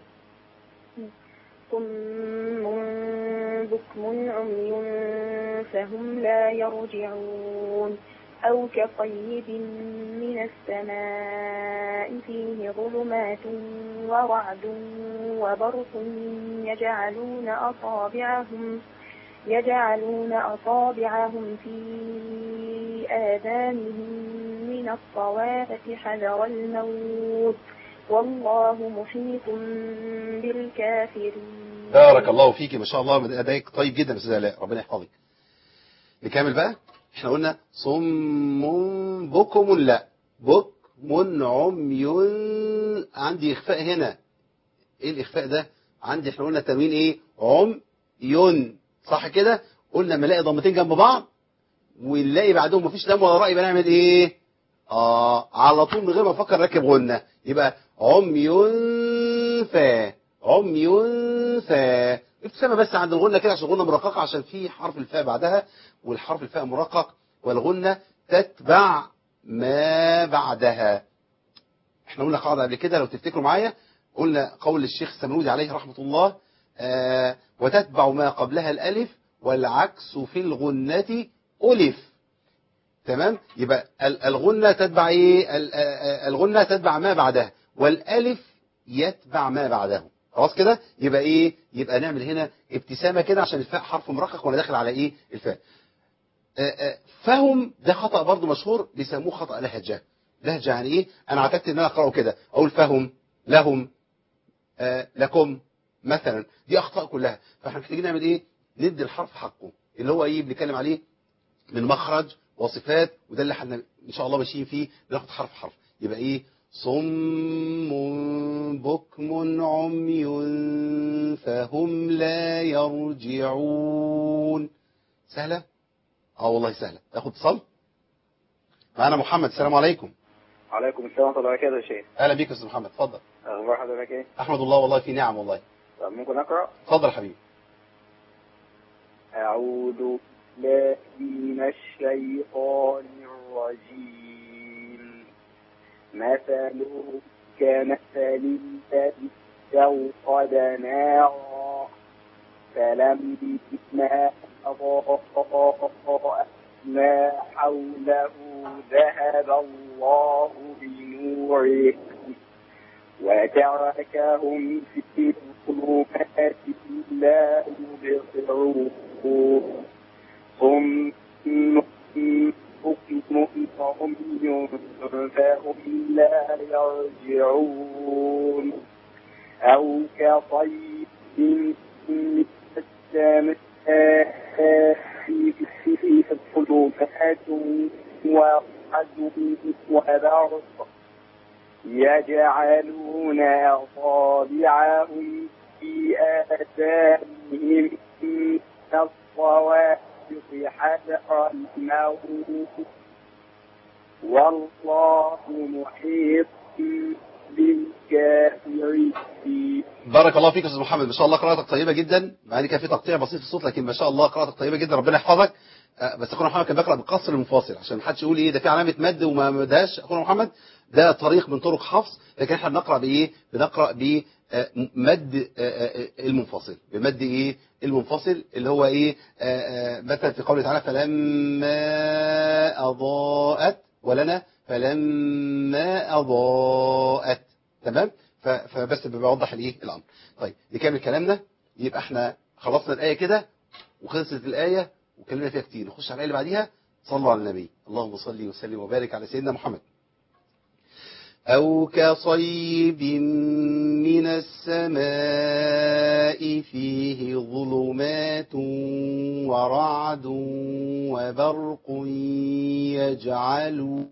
صم بكم عمي فهم لا يرجعون أو كطيب من السماء فيه ظلمات ورعد وبرق يجعلون أصابعهم يجعلون أصابعهم في آذانهم من الصواعق حذر الموت والله محيط بالكافرين بارك الله فيك ما شاء الله ادائك طيب جدا يا استاذ الاء ربنا يحفظك نكمل بقى احنا قلنا صم بكم لا بكم عمي عندي اخفاء هنا ايه الاخفاء ده عندي احنا قلنا تنوين ايه عمي صح كده قلنا لما الاقي ضمتين جنب بعض ونلاقي بعدهم مفيش لام ولا راء يبقى نعمل ايه اه على طول من غير ما افكر راكب غنه يبقى عمي فا عمي فا ابتسامه بس عند الغنه كده عشان الغنه مرققه عشان في حرف الفاء بعدها والحرف الفاء مرقق والغنه تتبع ما بعدها احنا قلنا قاعده قبل كده لو تفتكروا معايا قلنا قول الشيخ السمنودي عليه رحمه الله آه وتتبع ما قبلها الالف والعكس في الغنه الف تمام يبقى ال- الغنة تتبع ايه ال- آه، الغنة تتبع ما بعدها والالف يتبع ما بعده خلاص كده يبقى ايه يبقى نعمل هنا ابتسامة كده عشان الفاء حرف مرقق وانا داخل على ايه الفاء آه، آه، فهم ده خطأ برضو مشهور بيسموه خطأ لهجة لهجة يعني ايه انا اعتدت ان انا اقراه كده اقول فهم لهم آه، لكم مثلا دي اخطاء كلها فاحنا محتاجين نعمل ايه ندي الحرف حقه اللي هو ايه بنتكلم عليه من مخرج وصفات وده اللي احنا ان شاء الله ماشيين فيه بناخد حرف حرف يبقى ايه صم بكم عمي فهم لا يرجعون سهلة اه والله سهلة تاخد اتصال معانا محمد السلام عليكم عليكم السلام ورحمة الله وبركاته يا شيخ اهلا بيك يا استاذ محمد اتفضل أخبار حضرتك إيه؟ احمد الله والله في نعم والله طب ممكن أقرأ؟ اتفضل يا حبيبي أعوذ بالله من الشيطان الرجيم مثله كمثل الذي استوقد نارا فلما أضاءت ما حوله ذهب الله بنورهم وتركهم في ظلمات لا يبصرون ثم حكم عمي فهم لا يرجعون أو كطيب من السماء فيه ظلمات ورعد وبرق يجعلون أصابعهم في آذانهم من الصواعق حذر الموت والله محيط بالكافرين بارك الله فيك يا استاذ محمد ما شاء الله قراءتك طيبه جدا مع ان كان في تقطيع بسيط في الصوت لكن ما شاء الله قراءتك طيبه جدا ربنا يحفظك آه، بس اخونا محمد كان بيقرا بالقصر المنفصل عشان ما حدش يقول ايه ده في علامه مد وما مدهاش اخونا محمد ده طريق من طرق حفص لكن احنا بنقرا بايه بنقرا ب آه، مد آه، آه، المنفصل بمد ايه المنفصل اللي هو ايه آه، آه، مثلا في قوله تعالى فلما اضاءت ولنا فلما اضاءت تمام ف- فبس بوضح الايه الامر طيب نكمل كلامنا يبقى احنا خلصنا الايه كده وخلصت الايه وكلمنا فيها كتير نخش على الايه اللي بعديها صلوا على النبي اللهم صل وسلم وبارك على سيدنا محمد أو كصيب من السماء فيه ظلمات ورعد وبرق يجعلون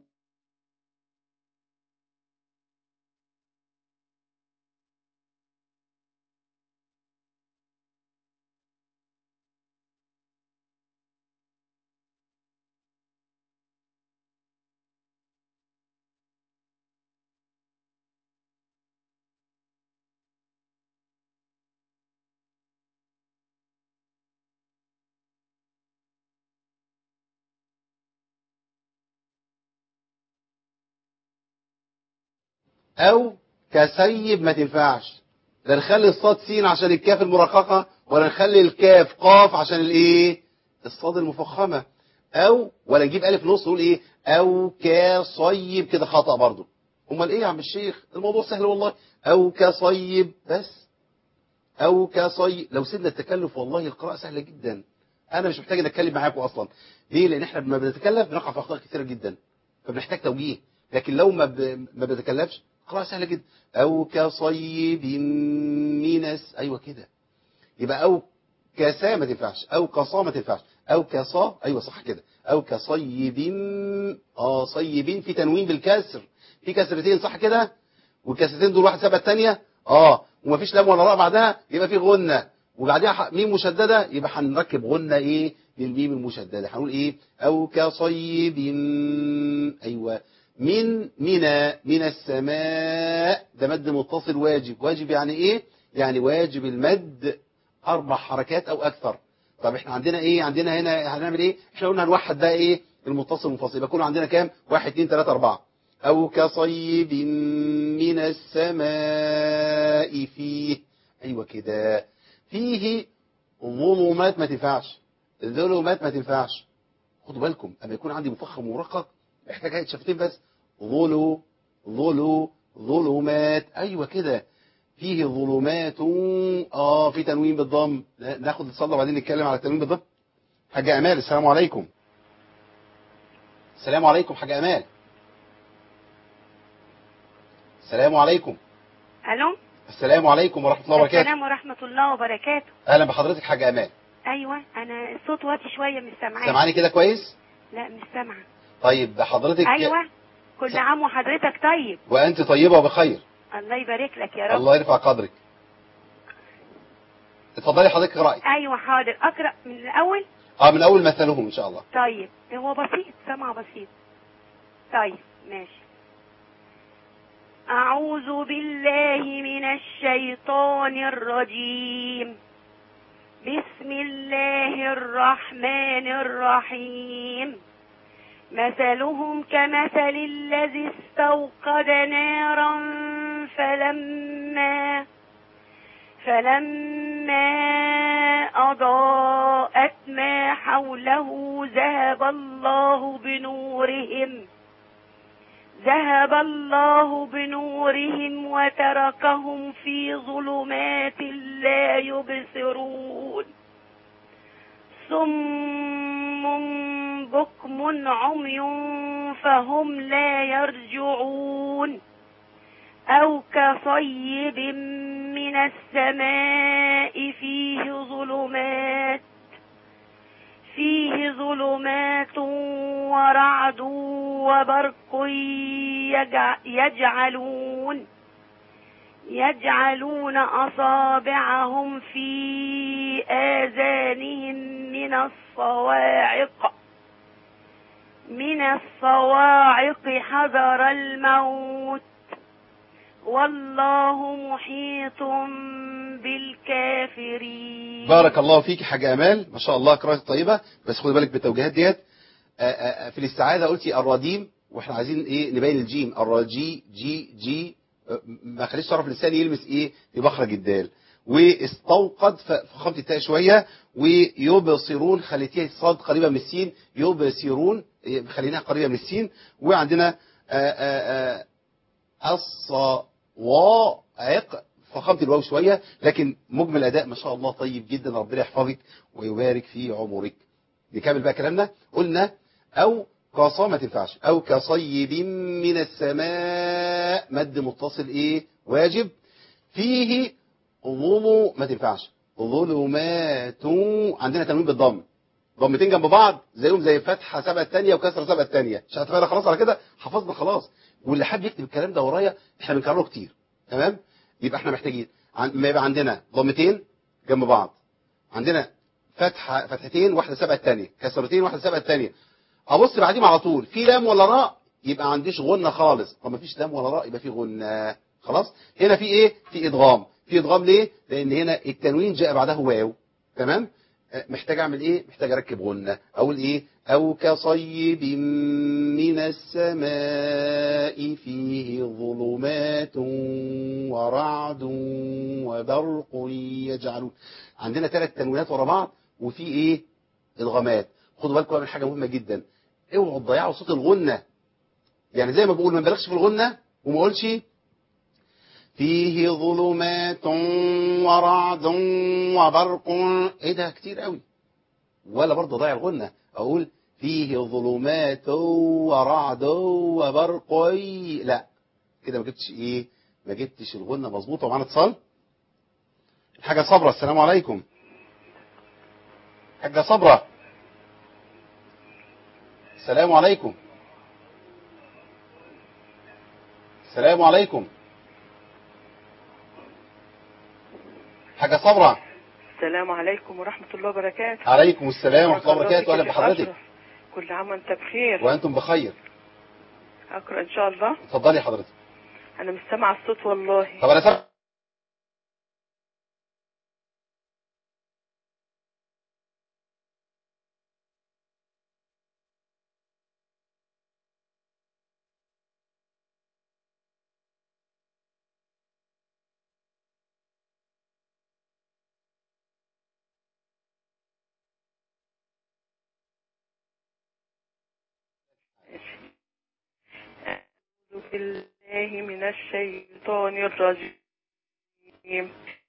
او كسيب ما تنفعش لا نخلي الصاد سين عشان الكاف المرققة ولا نخلي الكاف قاف عشان الايه الصاد المفخمة او ولا نجيب الف نص نقول ايه او كصيب كده خطأ برضو امال ايه يا عم الشيخ الموضوع سهل والله او كصيب بس او كصيب لو سيبنا التكلف والله القراءة سهلة جدا انا مش محتاج ان اتكلم معاكم اصلا ليه لان احنا لما بنتكلف بنقع في اخطاء كثيرة جدا فبنحتاج توجيه لكن لو ما ب... ما بنتكلفش قراءة سهلة جدا او كصيب من الس- ايوه كده يبقى او كسا ما تنفعش او كصا ما تنفعش او كصا ايوه صح كده او كصيب اه صيب في تنوين بالكسر في كسرتين صح كده والكسرتين دول واحد سبب الثانيه اه ومفيش لام ولا راء بعدها يبقى في غنه وبعدها ح- ميم مشدده يبقى هنركب غنه ايه للميم المشدده هنقول ايه او كصيب ايوه من من من السماء ده مد متصل واجب واجب يعني ايه يعني واجب المد اربع حركات او اكثر طب احنا عندنا ايه عندنا هنا هنعمل ايه احنا قلنا هنوحد بقى ايه المتصل المنفصل يبقى كل عندنا كام واحد اتنين تلاتة اربعة او كصيب من السماء فيه ايوه كده فيه ظلمات ما تنفعش الظلمات ما تنفعش خدوا بالكم اما يكون عندي مفخم ومرقق محتاج هيئة شفتين بس ظلو ظلو ظلمات ايوه كده فيه ظلمات اه في تنوين بالضم ناخد الصلاة وبعدين نتكلم على التنوين بالضم حاجة امال السلام عليكم السلام عليكم حاجة امال السلام عليكم الو السلام عليكم ورحمة الله وبركاته السلام ورحمه الله وبركاته اهلا بحضرتك حاجة امال ايوه انا الصوت واطي شويه مش سامعاه سامعاني كده كويس لا مش سامعه طيب حضرتك ايوه كل عام وحضرتك طيب وانت طيبة وبخير الله يبارك لك يا رب الله يرفع قدرك اتفضلي حضرتك رأيك ايوه حاضر اقرا من الاول اه من اول مثلهم ان شاء الله طيب هو بسيط سمع بسيط طيب ماشي أعوذ بالله من الشيطان الرجيم بسم الله الرحمن الرحيم مثلهم كمثل الذي استوقد نارا فلما فلما أضاءت ما حوله ذهب الله بنورهم ذهب الله بنورهم وتركهم في ظلمات لا يبصرون صم بكم عمي فهم لا يرجعون أو كصيب من السماء فيه ظلمات فيه ظلمات ورعد وبرق يجع يجعلون يجعلون أصابعهم في آذانهم من الصواعق من الصواعق حذر الموت والله محيط بالكافرين بارك الله فيك حاجة امال ما شاء الله قراءة طيبة بس خدي بالك بالتوجيهات ديت آه، آه، في الاستعاذة قلتي الرديم واحنا عايزين ايه نبين الجيم الرجي جي جي آه، ما خليش طرف اللسان يلمس ايه بمخرج الدال واستوقد ف- فخمت التاء شوية ويبصرون خليتيها الصاد قريبة من السين يبصرون إيه، خليناها قريبة من السين وعندنا آه، آه، آه، الصواعق فخمت الواو شوية لكن مجمل الأداء ما شاء الله طيب جدا ربنا يحفظك ويبارك في عمرك نكمل بقى كلامنا قلنا أو كصا ما تنفعش أو كصيب من السماء مد متصل إيه واجب فيه ظلم ما تنفعش ظلمات عندنا تنوين بالضم ضمتين جنب بعض زيهم زي فتحة سبعة الثانية وكسرة سبعة الثانية مش هتفرق خلاص على كده حفظنا خلاص واللي حابب يكتب الكلام ده ورايا احنا بنكرره كتير تمام يبقى احنا محتاجين عن- ما يبقى عندنا ضمتين جنب بعض عندنا فتحة فتحتين واحدة سبعة الثانية كسرتين واحدة سبعة الثانية ابص بعديهم على طول في لام ولا راء يبقى ما عنديش غنة خالص طب ما فيش لام ولا راء يبقى في غنة خلاص هنا في ايه في ادغام في ادغام ليه لان هنا التنوين جاء بعده واو تمام آه، محتاج اعمل ايه محتاج اركب غنة اقول ايه او كصيب من السماء فيه ظلمات ورعد وبرق يجعلون عندنا ثلاث تنوينات ورا بعض وفي ايه ادغامات خدوا بالكم من حاجه مهمه جدا اوعوا تضيعوا صوت الغنه يعني زي ما بقول ما نبالغش في الغنه وما اقولش فيه ظلمات ورعد وبرق ايه ده كتير قوي ولا برضه ضيع الغنة اقول فيه ظلمات ورعد وبرق لا كده ما جبتش ايه ما جبتش الغنة مظبوطه ومعانا اتصال الحاجة صبرة السلام عليكم حاجة صبرة السلام عليكم السلام عليكم حاجة صبرة السلام عليكم ورحمة الله وبركاته عليكم السلام ورحمة الله وبركاته أهلا بك يا بحضرتك أشرف. كل عام وانت بخير وأنتم بخير أقرأ إن شاء الله اتفضلي حضرتك أنا مش سامعة الصوت والله طب أنا سامع أعوذ بالله من الشيطان الرجيم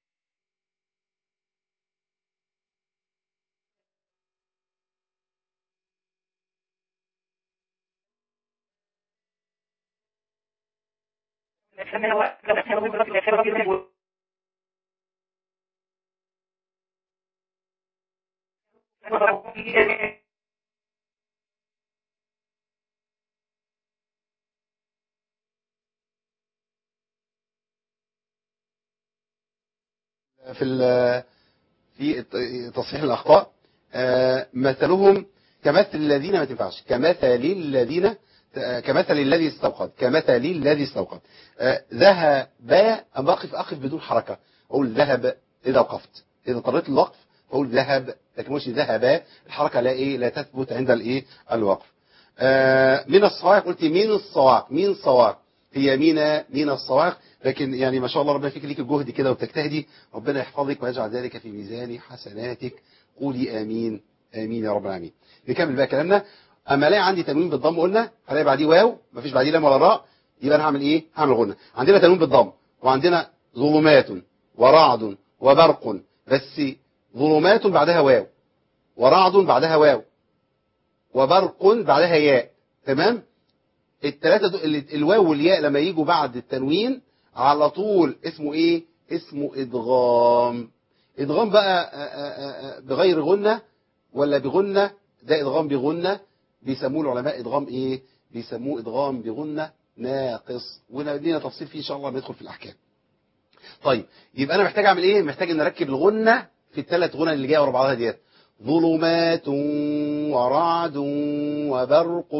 في ال- في تصحيح الأخطاء آه، مثلهم كمثل الذين ما تنفعش كمثل الذين آه، كمثل الذي استوقد كمثل الذي استوقد آه، ذهب أما أقف أقف بدون حركة أقول ذهب إذا وقفت إذا اضطريت للوقف فأقول ذهب لكن مش ذهب الحركة لا إيه لا تثبت عند الإيه الوقف آه، من الصواعق قلت مين الصواعق مين الصواعق هي مين مين الصواعق لكن يعني ما شاء الله ربنا فيك ليك الجهد كده وبتجتهدي ربنا يحفظك ويجعل ذلك في ميزان حسناتك قولي امين امين يا رب العالمين نكمل بقى كلامنا اما الاقي عندي تنوين بالضم قلنا هلاقي بعديه واو مفيش بعديه لام ولا راء يبقى انا هعمل ايه هعمل غنه عندنا تنوين بالضم وعندنا ظلمات ورعد وبرق بس ظلمات بعدها واو ورعد بعدها واو وبرق بعدها ياء تمام الثلاثه دول ال- الواو والياء لما يجوا بعد التنوين على طول اسمه ايه اسمه ادغام ادغام بقى آه، آه، آه، بغير غنة ولا بغنة ده ادغام بغنة بيسموه العلماء ادغام ايه بيسموه ادغام بغنة ناقص ولينا تفصيل فيه ان شاء الله لما ندخل في الاحكام طيب يبقى انا محتاج اعمل ايه محتاج ان اركب الغنة في الثلاث غنى اللي جايه ورا بعضها ديت ظلمات ورعد وبرق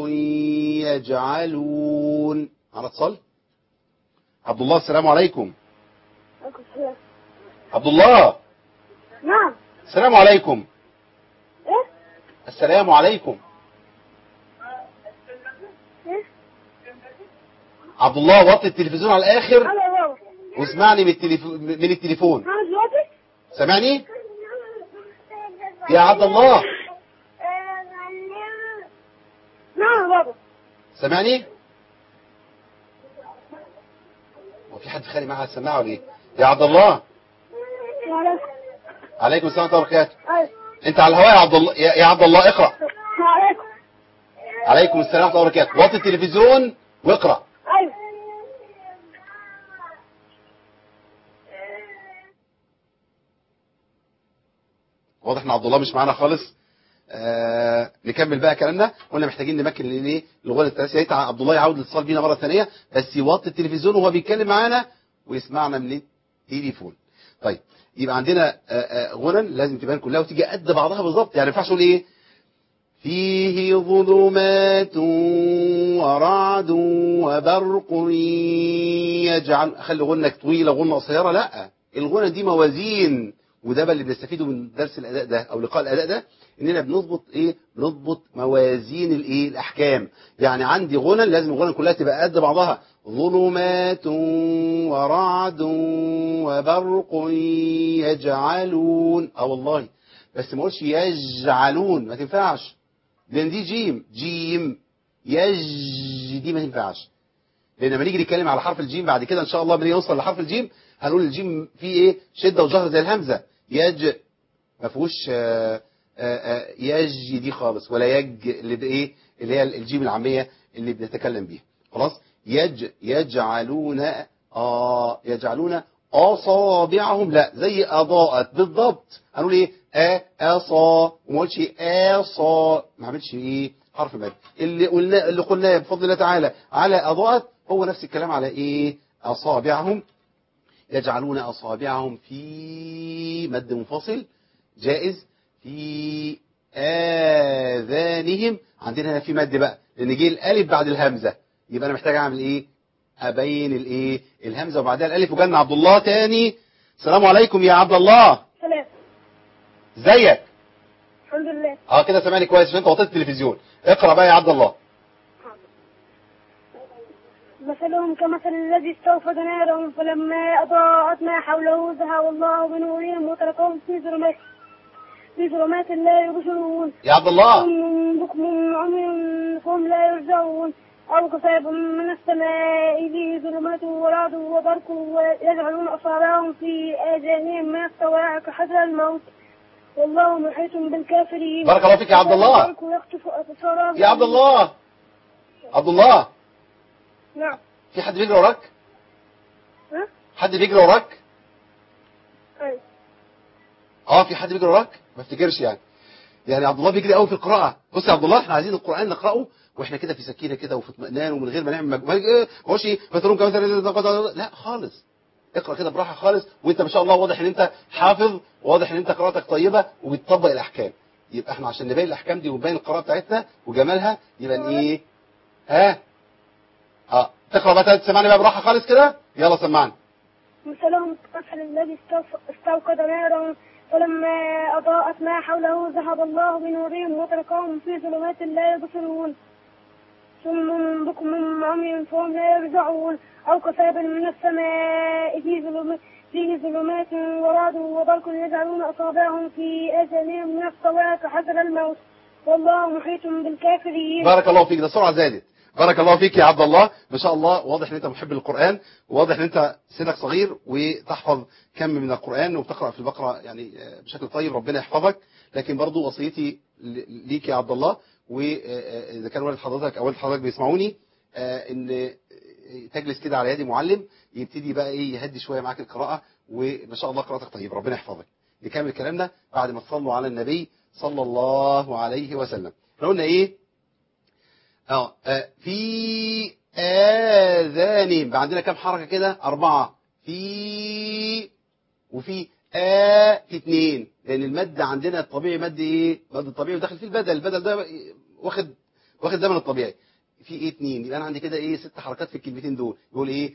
يجعلون على اتصال عبد الله السلام عليكم عبد الله نعم السلام عليكم ايه السلام عليكم ايه عبد الله وطي التلفزيون على الاخر انا يا بابا واسمعني من التليفون من التليفون انا دلوقتي سامعني يا عبد الله نعم يا بابا سامعني هو في حد خالي معاه السماعه ولا ايه يا عبد الله وعليكم عليكم السلام ورحمه الله وبركاته ايوه انت على الهواء يا عبد الله يا يا عبد الله اقرا وعليكم عليكم السلام ورحمه الله وبركاته وطي التلفزيون واقرا ايوه واضح ان عبد الله مش معانا خالص آه نكمل بقى كلامنا قلنا محتاجين نمكن الايه الغنى الثلاثيه يا ريت عبد الله يعود الاتصال بينا مره ثانيه بس يوطي التلفزيون وهو بيتكلم معانا ويسمعنا من التليفون طيب يبقى عندنا آه، آه، غنى لازم تبان كلها وتيجي قد بعضها بالظبط يعني ما ينفعش اقول ايه فيه ظلمات ورعد وبرق يجعل اخلي غنة طويله غنة قصيره لا الغنى دي موازين وده بقى اللي بنستفيده من درس الاداء ده او لقاء الاداء ده اننا بنضبط ايه بنضبط موازين الايه الاحكام يعني عندي غنى لازم الغنى كلها تبقى قد بعضها ظلمات ورعد وبرق يجعلون اه والله بس ما اقولش يجعلون ما تنفعش لان دي جيم جيم يج دي ما تنفعش لان لما نيجي نتكلم على حرف الجيم بعد كده ان شاء الله بنيجي نوصل لحرف الجيم هنقول الجيم فيه ايه شده وجهر زي الهمزه يج ما فيهوش آه، آه، آه، يج دي خالص ولا يج اللي بايه اللي هي الجيم العاميه اللي بنتكلم بيها خلاص يج يجعلون اه يجعلون اصابعهم لا زي اضاءت بالضبط هنقول ايه ا اصا وما قلتش اصا ما عملتش ايه حرف مد اللي قلنا اللي قلناه بفضل الله تعالى على اضاءت هو نفس الكلام على ايه اصابعهم يجعلون اصابعهم في مد منفصل جائز في آذانهم عندنا هنا في مد بقى لأن جه الألف بعد الهمزة يبقى أنا محتاج أعمل إيه أبين الإيه الهمزة وبعدها الألف وجالنا عبد الله تاني السلام عليكم يا عبد الله سلام ازيك الحمد لله اه كده سامعني كويس عشان انت وطيت التلفزيون اقرا بقى يا عبد الله مثلهم كمثل الذي استوفد نارا فلما أضاءت ما حوله ذهب الله بنورهم وتركهم في ظلمات في ظلمات لا يبصرون يا عبد الله صم بكم عمي فهم لا يرجعون أو كساب من السماء فيه ظلمات ورعد وبرق ويجعلون أصابعهم في آذانهم من الصواعق حذر الموت والله محيط بالكافرين بارك الله فيك يا عبد الله. البرق يخطف أبصارهم يا عبد الله عبد الله نعم في حد بيجري وراك ها؟ حد بيجري وراك أيوة. اه في حد بيجري وراك ما افتكرش يعني يعني عبد الله بيجري قوي في القراءه بص يا عبد الله احنا عايزين القران نقراه واحنا كده في سكينه كده وفي اطمئنان ومن غير ما نعمل مجهود ما هوش ايه مثلهم كمثل لا خالص اقرا كده براحه خالص وانت ما شاء الله واضح ان انت حافظ واضح ان انت قراءتك طيبه وبتطبق الاحكام يبقى احنا عشان نبين الاحكام دي ونبين القراءه بتاعتنا وجمالها يبقى ايه ها اه تقرا بقى تسمعني بقى براحه خالص كده يلا سمعني مثلهم كمثل الذي استوف- استوقد نارا فلما أضاءت ما حوله ذهب الله بنورهم وتركهم في ظلمات لا يبصرون ثم بكم عمي فهم لا يرجعون أو كساب من السماء في ظلمات فيه ظلمات ورعد وبرق يجعلون أصابعهم في آذانهم من الصواعق حذر الموت والله محيط بالكافرين بارك الله فيك ده السرعه زادت بارك الله فيك يا عبد الله ما شاء الله واضح ان انت محب للقران وواضح ان انت سنك صغير وتحفظ كم من القران وبتقرا في البقره يعني آه، بشكل طيب ربنا يحفظك لكن برضو وصيتي ل- ليك يا عبد الله واذا كان والد حضرتك او والد حضرتك بيسمعوني آه، ان تجلس كده على يد معلم يبتدي بقى ايه يهدي شويه معاك القراءه وما شاء الله قراءتك طيب ربنا يحفظك نكمل كلامنا بعد ما تصلوا على النبي صلى الله عليه وسلم احنا قلنا ايه اه آه، في آذانهم بقى عندنا كام حركة كده أربعة في وفي آ في اتنين لأن المد عندنا الطبيعي مد إيه؟ مد الطبيعي وداخل فيه البدل البدل ده واخد واخد زمن الطبيعي في إيه اتنين يبقى أنا عندي كده إيه ست حركات في الكلمتين دول يقول إيه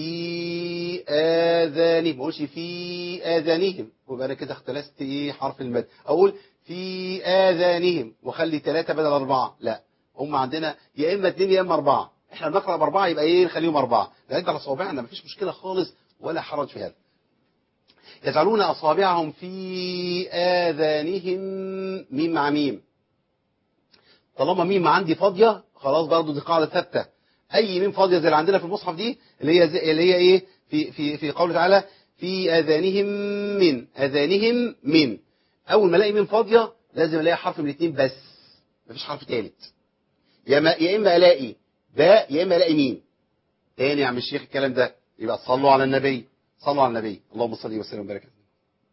في آذانهم ما أقولش في آذانهم ويبقى أنا كده اختلست إيه حرف المد أقول في آذانهم وخلي ثلاثة بدل أربعة لا هم عندنا يا اما اثنين يا اما اربعه احنا بنقرا باربعه يبقى ايه نخليهم اربعه لان على صوابعنا مفيش مشكله خالص ولا حرج في هذا يجعلون اصابعهم في اذانهم ميم مع ميم طالما ميم عندي فاضيه خلاص برضه دي قاعده ثابته اي ميم فاضيه زي اللي عندنا في المصحف دي اللي هي زي اللي هي ايه في في في قوله تعالى في اذانهم من اذانهم من اول ما الاقي ميم فاضيه لازم الاقي حرف من الاثنين بس مفيش حرف ثالث يا ما يا اما الاقي باء يا اما الاقي ميم تاني يا عم الشيخ الكلام ده يبقى صلوا على النبي صلوا على النبي اللهم صل وسلم وبارك عليه.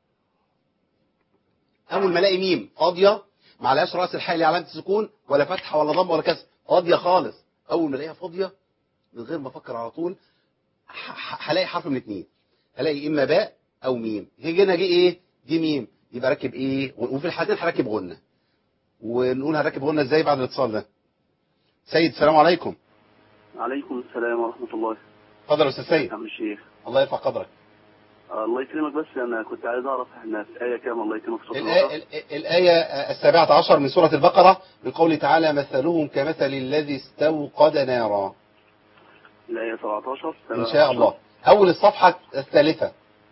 اول ما الاقي ميم فاضيه ما عليهاش راس الحاء اللي علامه السكون ولا فتحه ولا ضم ولا كسر فاضيه خالص اول ما الاقيها فاضيه من غير ما افكر على طول ح- ح- هلاقي حرف من اثنين هلاقي اما باء او ميم هيجي هنا جه ايه دي ميم يبقى راكب ايه وفي الحالتين هركب غنه ونقول هنركب غنه ازاي بعد الاتصال ده سيد السلام عليكم عليكم السلام ورحمة الله اتفضل يا استاذ سيد عم الشيخ الله يرفع قدرك آه، الله يكرمك بس انا كنت عايز اعرف احنا في ايه كام الله يكرمك في سورة الآية, البقرة ال- الآية السابعة عشر من سورة البقرة من قوله تعالى مثلهم كمثل الذي استوقد نارا الايه 17 إن شاء الله أول الصفحة الثالثة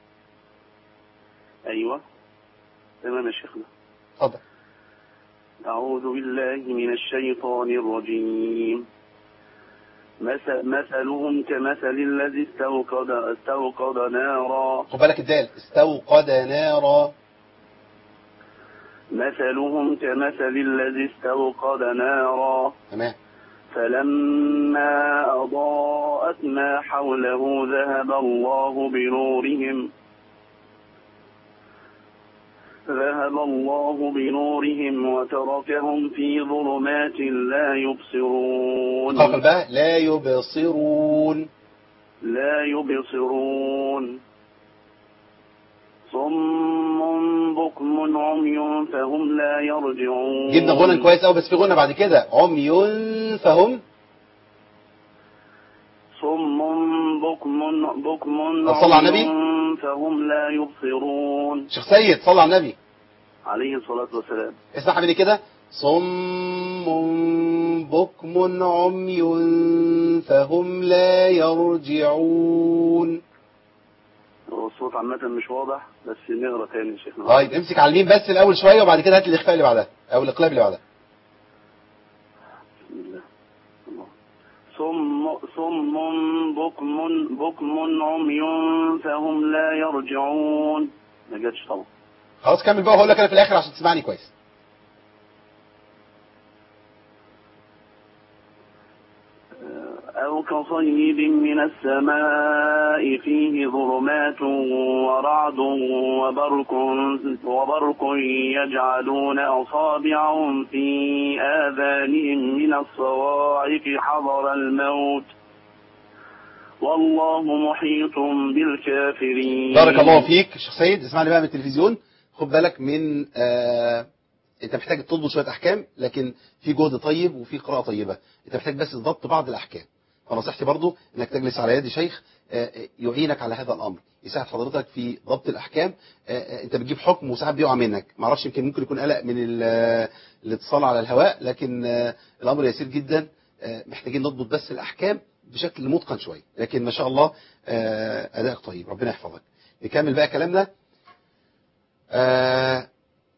ايوه تمام يا شيخنا اتفضل أعوذ بالله من الشيطان الرجيم مث- مثلهم كمثل الذي استوقد استوقد نارا خد بالك الدال استوقد نارا مثلهم كمثل الذي استوقد نارا تمام فلما أضاءت ما حوله ذهب الله بنورهم ذهب الله بنورهم وتركهم في ظلمات لا يبصرون قال بقى لا يبصرون لا يبصرون صم بكم عمي فهم لا يرجعون جبنا غنى كويس قوي بس في غنى بعد كده عمي فهم صم بكم بكم طب صلى على النبي. عمي فهم لا يبصرون شيخ سيد صلى على النبي عليه الصلاة والسلام اسمع مني كده صم بكم عمي فهم لا يرجعون هو الصوت عامة مش واضح بس نقرا تاني يا شيخنا طيب امسك على اليمين بس الاول شويه وبعد كده هات الاخفاء اللي بعدها او الاقلاب اللي بعدها بسم الله الله. صم صم بكم بكم عمي فهم لا يرجعون ما جاتش طبعا خلاص كمل بقى وهقول لك انا في الاخر عشان تسمعني كويس أو كصيب من السماء فيه ظلمات ورعد وبرق وبرق يجعلون أصابعهم في آذانهم من الصواعق حضر الموت والله محيط بالكافرين بارك الله فيك شيخ سيد اسمعني بقى من التلفزيون خد بالك من آه انت محتاج تضبط شويه احكام لكن في جهد طيب وفي قراءه طيبه انت محتاج بس ضبط بعض الاحكام فنصيحتي برضو انك تجلس على يد شيخ آه، يعينك على هذا الامر يساعد حضرتك في ضبط الاحكام آه، آه، انت بتجيب حكم وساعات بيقع منك ما اعرفش يمكن ممكن يكون قلق من ال- الاتصال على الهواء لكن آه، الامر يسير جدا آه، محتاجين نضبط بس الاحكام بشكل متقن شويه لكن ما شاء الله آه، ادائك طيب ربنا يحفظك نكمل بقى كلامنا آه،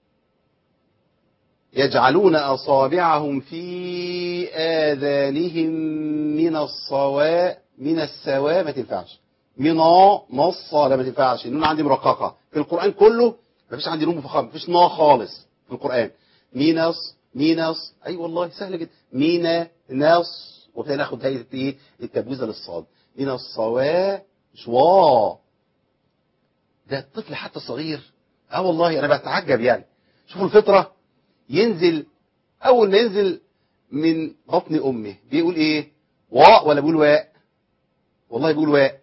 يجعلون أصابعهم في آذانهم من الصواء من السواء ما تنفعش من نص لا ما تنفعش النون عندي مرققة في القرآن كله ما فيش عندي نون مفخمة ما فيش نا خالص في القرآن مينص مينص أي والله سهل جدا مينا نص وابتدي ناخد هيئة ايه التبويزة للصاد من الصواء مش وا ده الطفل حتى الصغير اه والله انا بتعجب يعني شوفوا الفطره ينزل اول ما ينزل من بطن امه بيقول ايه واء ولا بيقول واء والله بيقول واء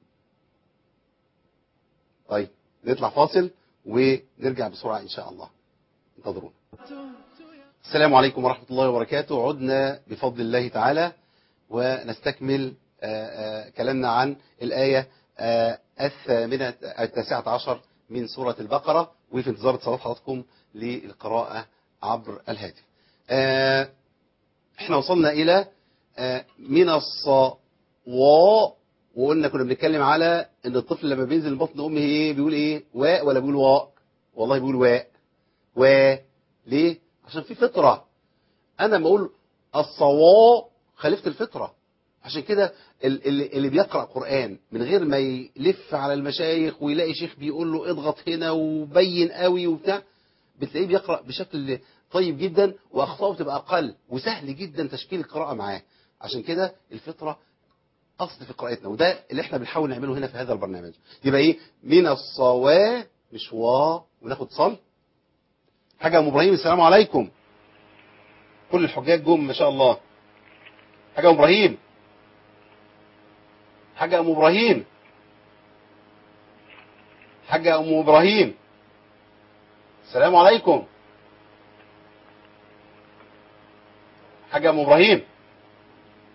طيب نطلع فاصل ونرجع بسرعه ان شاء الله انتظرونا السلام عليكم ورحمه الله وبركاته عدنا بفضل الله تعالى ونستكمل آه، آه، كلامنا عن الايه آه، الثامنه التاسعه عشر من سوره البقره وفي انتظار اتصالات حضراتكم للقراءه عبر الهاتف آه، احنا وصلنا الى آه، من الصواء وقلنا كنا بنتكلم على ان الطفل لما بينزل من بطن امه ايه بيقول ايه واء ولا بيقول واء والله بيقول واء واء ليه عشان في فطره انا لما اقول الصواء خالفت الفطره عشان كده ال- اللي اللي بيقرا قران من غير ما يلف على المشايخ ويلاقي شيخ بيقول له اضغط هنا وبين قوي وبتاع بتلاقيه بيقرا بشكل طيب جدا واخطائه بتبقى اقل وسهل جدا تشكيل القراءه معاه عشان كده الفطره اصل في قراءتنا وده اللي احنا بنحاول نعمله هنا في هذا البرنامج يبقى ايه من الصوا مش وا وناخد صل حاجه يا ام ابراهيم السلام عليكم كل الحجاج جم ما شاء الله حاجه يا ام ابراهيم حاجه يا ام ابراهيم حاجه يا ام ابراهيم السلام عليكم حاجه يا ام ابراهيم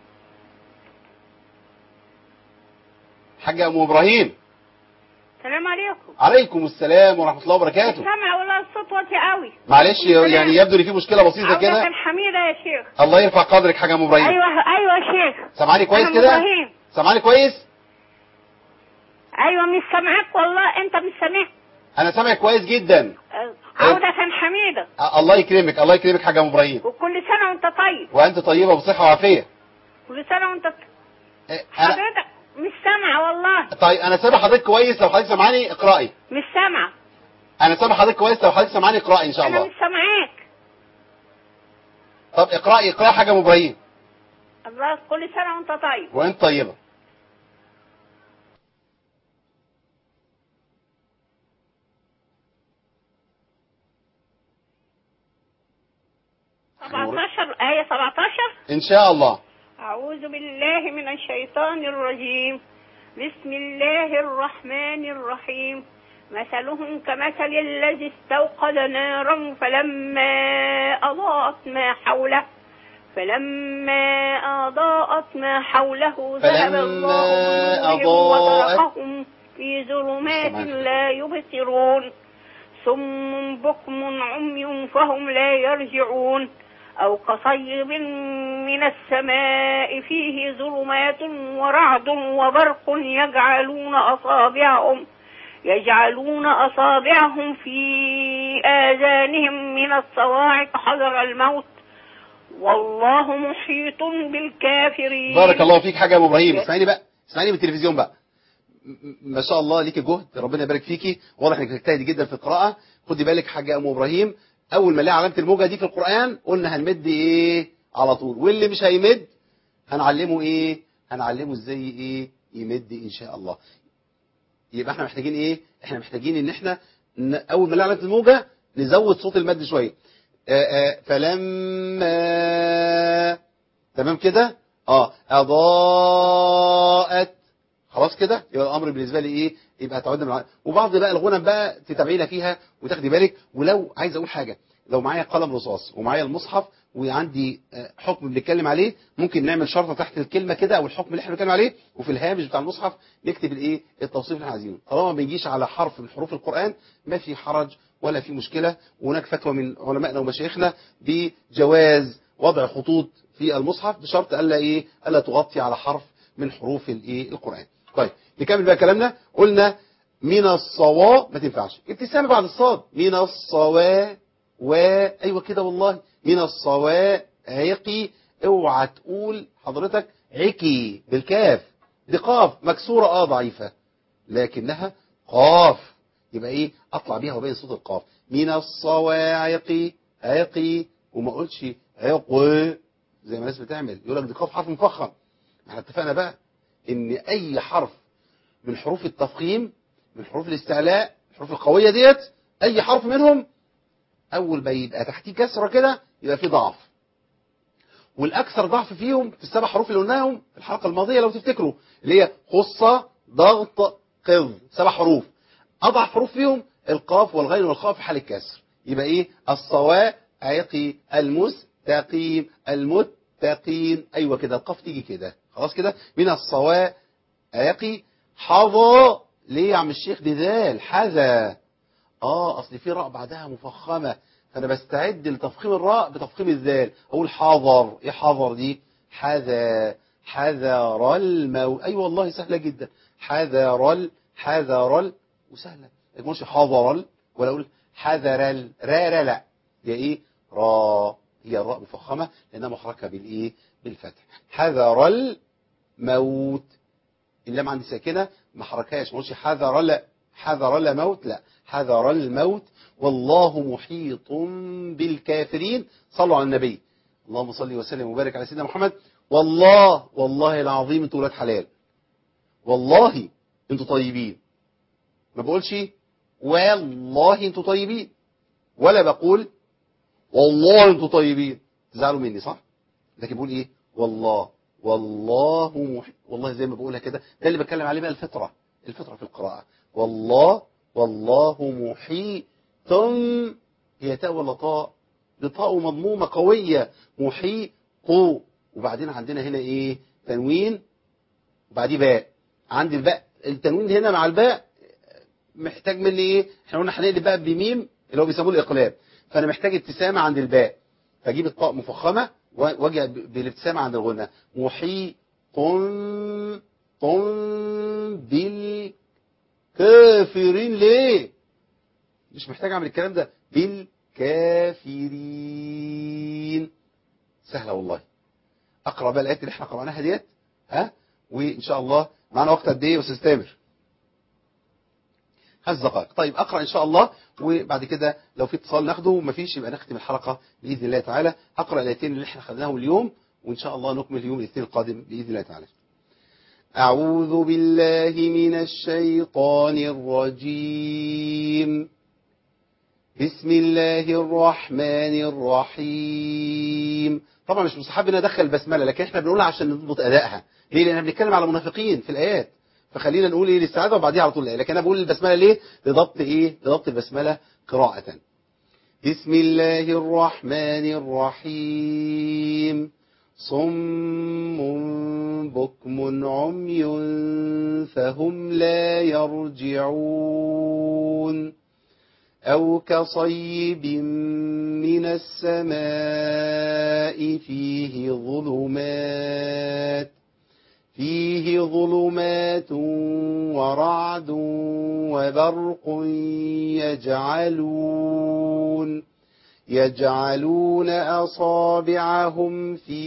حاجه يا ام ابراهيم السلام عليكم السلام ورحمه الله وبركاته سامع ولا الصوت واطي قوي معلش يعني يبدو ان في مشكله بسيطه عودة كده حميدة يا شيخ الله يرفع قدرك حاجه ام ابراهيم ايوه ايوه يا شيخ سامعاني كويس أنا كده إبراهيم. سامعاني كويس ايوه مش سامعاك والله انت مش سامع انا سامع كويس جدا عودة حميدة أ- الله يكرمك الله يكرمك حاجه ام ابراهيم وكل سنة وانت طيب وانت طيبه بصحه وعافيه كل سنة وانت أنا حضرتك مش سامعة والله طيب انا سامع حضرتك كويس لو حضرتك سامعاني اقراي مش سامعة انا سامع حضرتك كويس لو حضرتك سامعاني اقراي ان شاء انا الله مش سامعاك طب اقراي اقراي حاجه ام ابراهيم الله كل سنة وانت طيب وانت طيبه سبعتاشر آية سبعتاشر ان شاء الله أعوذ بالله من الشيطان الرجيم بسم الله الرحمن الرحيم مثلهم كمثل الذي استوقد نارا فلما أضاءت ما حوله فلما أضاءت ما حوله ذهب فلما الله بنورهم أضاءت- وتركهم في ظلمات لا يبصرون صم بكم عمي فهم لا يرجعون أو كصيب من السماء فيه ظلمات ورعد وبرق يجعلون أصابعهم يجعلون أصابعهم في آذانهم من الصواعق حذر الموت والله محيط بالكافرين بارك الله فيك حاجه يا ام ابراهيم اسمعيني بقى اسمعيني من التلفزيون بقى م- م- ما شاء الله ليكي جهد ربنا يبارك فيكي واضح انك بتجتهدي جدا في القراءه خدي بالك حاجه ام ابراهيم اول ما نلاقي علامه الموجه دي في القران قلنا هنمد ايه على طول واللي مش هيمد هنعلمه ايه هنعلمه ازاي ايه يمد ان شاء الله يبقى احنا محتاجين ايه احنا محتاجين ان احنا ن- اول ما نلاقي علامه الموجه نزود صوت المد شويه آه، آه، فلما تمام كده اه اضاءت خلاص كده يبقى الامر بالنسبه لي ايه يبقى تعودنا من الع- وبعض بقى الغنم بقى تتابعينا فيها وتاخدي بالك ولو عايز اقول حاجه لو معايا قلم رصاص ومعايا المصحف وعندي آه، حكم بنتكلم عليه ممكن نعمل شرطه تحت الكلمه كده او الحكم اللي احنا بنتكلم عليه وفي الهامش بتاع المصحف نكتب الايه التوصيف اللي احنا عايزينه طالما ما بيجيش على حرف من حروف القران ما في حرج ولا في مشكله وهناك فتوى من علمائنا ومشايخنا بجواز وضع خطوط في المصحف بشرط الا ايه الا تغطي على حرف من حروف الايه القران طيب نكمل بقى كلامنا قلنا من الصوا ما تنفعش ابتسامه بعد الصاد من الصوا و ايوه كده والله من الصواعق اوعى تقول حضرتك عكي بالكاف دي قاف مكسوره اه ضعيفه لكنها قاف يبقى ايه اطلع بيها وبين صوت القاف من الصواعق عقي وما اقولش عق زي ما الناس بتعمل يقول لك دي قاف حرف مفخم احنا اتفقنا بقى ان اي حرف من حروف التفخيم من حروف الاستعلاء الحروف القويه ديت اي حرف منهم اول ما يبقى تحتيه كسره كده يبقى فيه ضعف والاكثر ضعف فيهم في السبع حروف اللي قلناهم في الحلقه الماضيه لو تفتكروا اللي هي خصه ضغط قض سبع حروف اضعف حروف فيهم القاف والغين والخاء في حال الكسر يبقى ايه الصواء عقي المستقيم المتقين ايوه كده القاف تيجي كده خلاص كده من الصواء عقي حظى ليه يا عم الشيخ دي ذال حذا اه اصل في راء بعدها مفخمه فانا بستعد لتفخيم الراء بتفخيم الذال اقول حذر ايه حذر دي حذا حذر الموت اي أيوة والله سهله جدا حذر ال حذر ال وسهله ما تقولش حذر ال ولا اقول حذر ال را را لا هي ايه را هي الراء مفخمه لانها محركه بالايه بالفتح حذر الموت اللام عندي ساكنه ما حركهاش ما اقولش حذر لا حذر لا موت لا حذر الموت والله محيط بالكافرين صلوا على النبي اللهم صل وسلم وبارك على سيدنا محمد والله والله العظيم انتوا ولاد حلال والله انتوا طيبين ما بقولش والله انتوا طيبين ولا بقول والله انتوا طيبين تزعلوا مني صح لكن بقول ايه والله والله محيط والله زي ما بقولها كده ده اللي بتكلم عليه بقى الفطره الفطره في القراءه والله والله محيط هي تاء ولا طاء دي طاء مضمومه قويه محيط وبعدين عندنا هنا ايه تنوين وبعديه باء عندي الباء التنوين هنا مع الباء محتاج مني ايه احنا قلنا هنقلب بقى بميم اللي هو بيسموه الاقلاب فانا محتاج ابتسامه عند الباء فاجيب الطاء مفخمه واجي ب- بالابتسامه عند الغنه محيط طن بالكافرين ليه مش محتاج اعمل الكلام ده بالكافرين سهله والله اقرا بقى الايات اللي احنا قراناها ديت ها وان شاء الله معانا وقت قد ايه يا استاذ تامر خمس دقائق طيب اقرا ان شاء الله وبعد كده لو في اتصال ناخده ومفيش يبقى نختم الحلقه باذن الله تعالى هقرا الايتين اللي احنا خدناهم اليوم وان شاء الله نكمل يوم الاثنين القادم باذن الله تعالى اعوذ بالله من الشيطان الرجيم بسم الله الرحمن الرحيم طبعا مش مستحب ان ادخل البسمله لكن احنا بنقولها عشان نضبط ادائها ليه لان احنا بنتكلم على منافقين في الايات فخلينا نقول ايه للسعاده وبعديها على طول الايه لكن انا بقول البسمله ليه لضبط ايه لضبط البسمله قراءه بسم الله الرحمن الرحيم صم بكم عمي فهم لا يرجعون أو كصيب من السماء فيه ظلمات فيه ظلمات ورعد وبرق يجعلون يجعلون أصابعهم في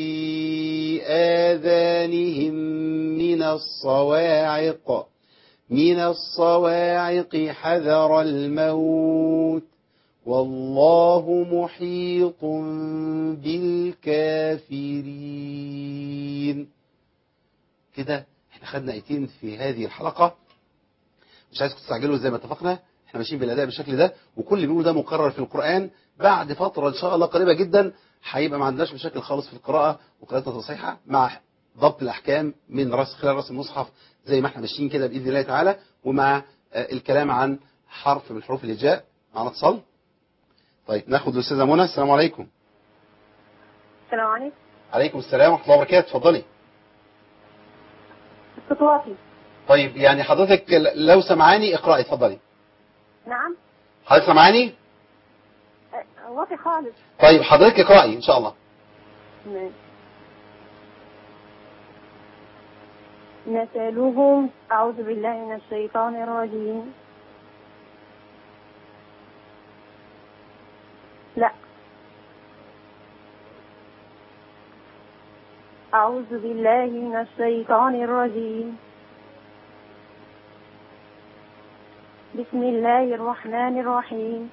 آذانهم من الصواعق من الصواعق حذر الموت والله محيط بالكافرين كده احنا خدنا ايتين في هذه الحلقة مش عايزكم تستعجلوا زي ما اتفقنا احنا ماشيين بالاداء بالشكل ده وكل اللي بيقوله ده مكرر في القرآن بعد فترة ان شاء الله قريبة جدا هيبقى ما عندناش مشاكل خالص في القراءة وقراءتنا صحيحة مع ضبط الاحكام من رأس خلال رأس المصحف زي ما احنا ماشيين كده باذن الله تعالى ومع آه، الكلام عن حرف من حروف الهجاء معنا اتصال طيب ناخد الاستاذه منى السلام عليكم السلام عليكم عليكم السلام ورحمه الله وبركاته اتفضلي الصوت واطي طيب يعني حضرتك ل- لو سمعاني اقراي اتفضلي نعم حضرتك سمعاني أه، واطي خالص طيب حضرتك اقراي ان شاء الله ماشي. مثلهم أعوذ بالله من الشيطان الرجيم لا أعوذ بالله من الشيطان الرجيم بسم الله الرحمن الرحيم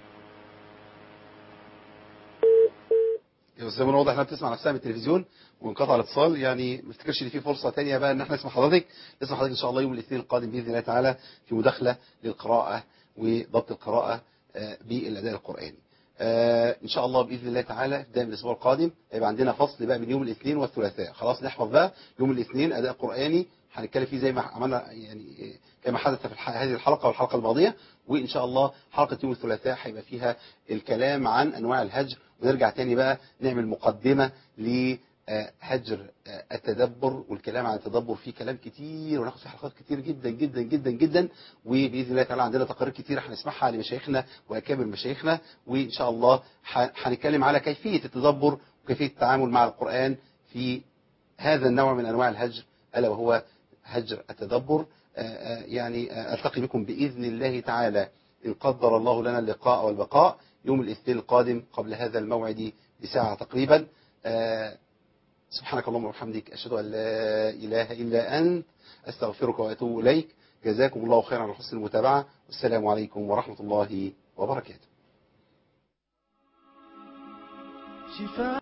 يا استاذ منى واضح انها بتسمع نفسها من التلفزيون وانقطع الاتصال يعني ما افتكرش ان في فرصه ثانيه بقى ان احنا نسمع حضرتك نسمع حضرتك ان شاء الله يوم الاثنين القادم باذن الله تعالى في مداخله للقراءه وضبط القراءه آه، بالاداء القراني. آه، ان شاء الله باذن الله تعالى بدايه من الاسبوع القادم هيبقى عندنا فصل بقى من يوم الاثنين والثلاثاء خلاص نحفظ بقى يوم الاثنين اداء قراني هنتكلم فيه زي ما عملنا يعني كما حدث في الح- هذه الحلقه والحلقه الماضيه وان شاء الله حلقه يوم الثلاثاء هيبقى فيها الكلام عن انواع الهجر ونرجع تاني بقى نعمل مقدمه لهجر التدبر والكلام عن التدبر فيه كلام كتير وناخد فيه حلقات كتير جدا جدا جدا جدا وباذن الله تعالى عندنا تقارير كتير هنسمعها لمشايخنا واكابر مشايخنا وان شاء الله ح- هنتكلم على كيفيه التدبر وكيفيه التعامل مع القران في هذا النوع من انواع الهجر الا وهو هجر التدبر آه، آه، يعني آه، التقي بكم باذن الله تعالى ان قدر الله لنا اللقاء والبقاء يوم الاثنين القادم قبل هذا الموعد بساعه تقريبا آه، سبحانك اللهم وبحمدك اشهد ان لا اله الا انت استغفرك واتوب اليك جزاكم الله خيرا على حسن المتابعه والسلام عليكم ورحمه الله وبركاته شفاء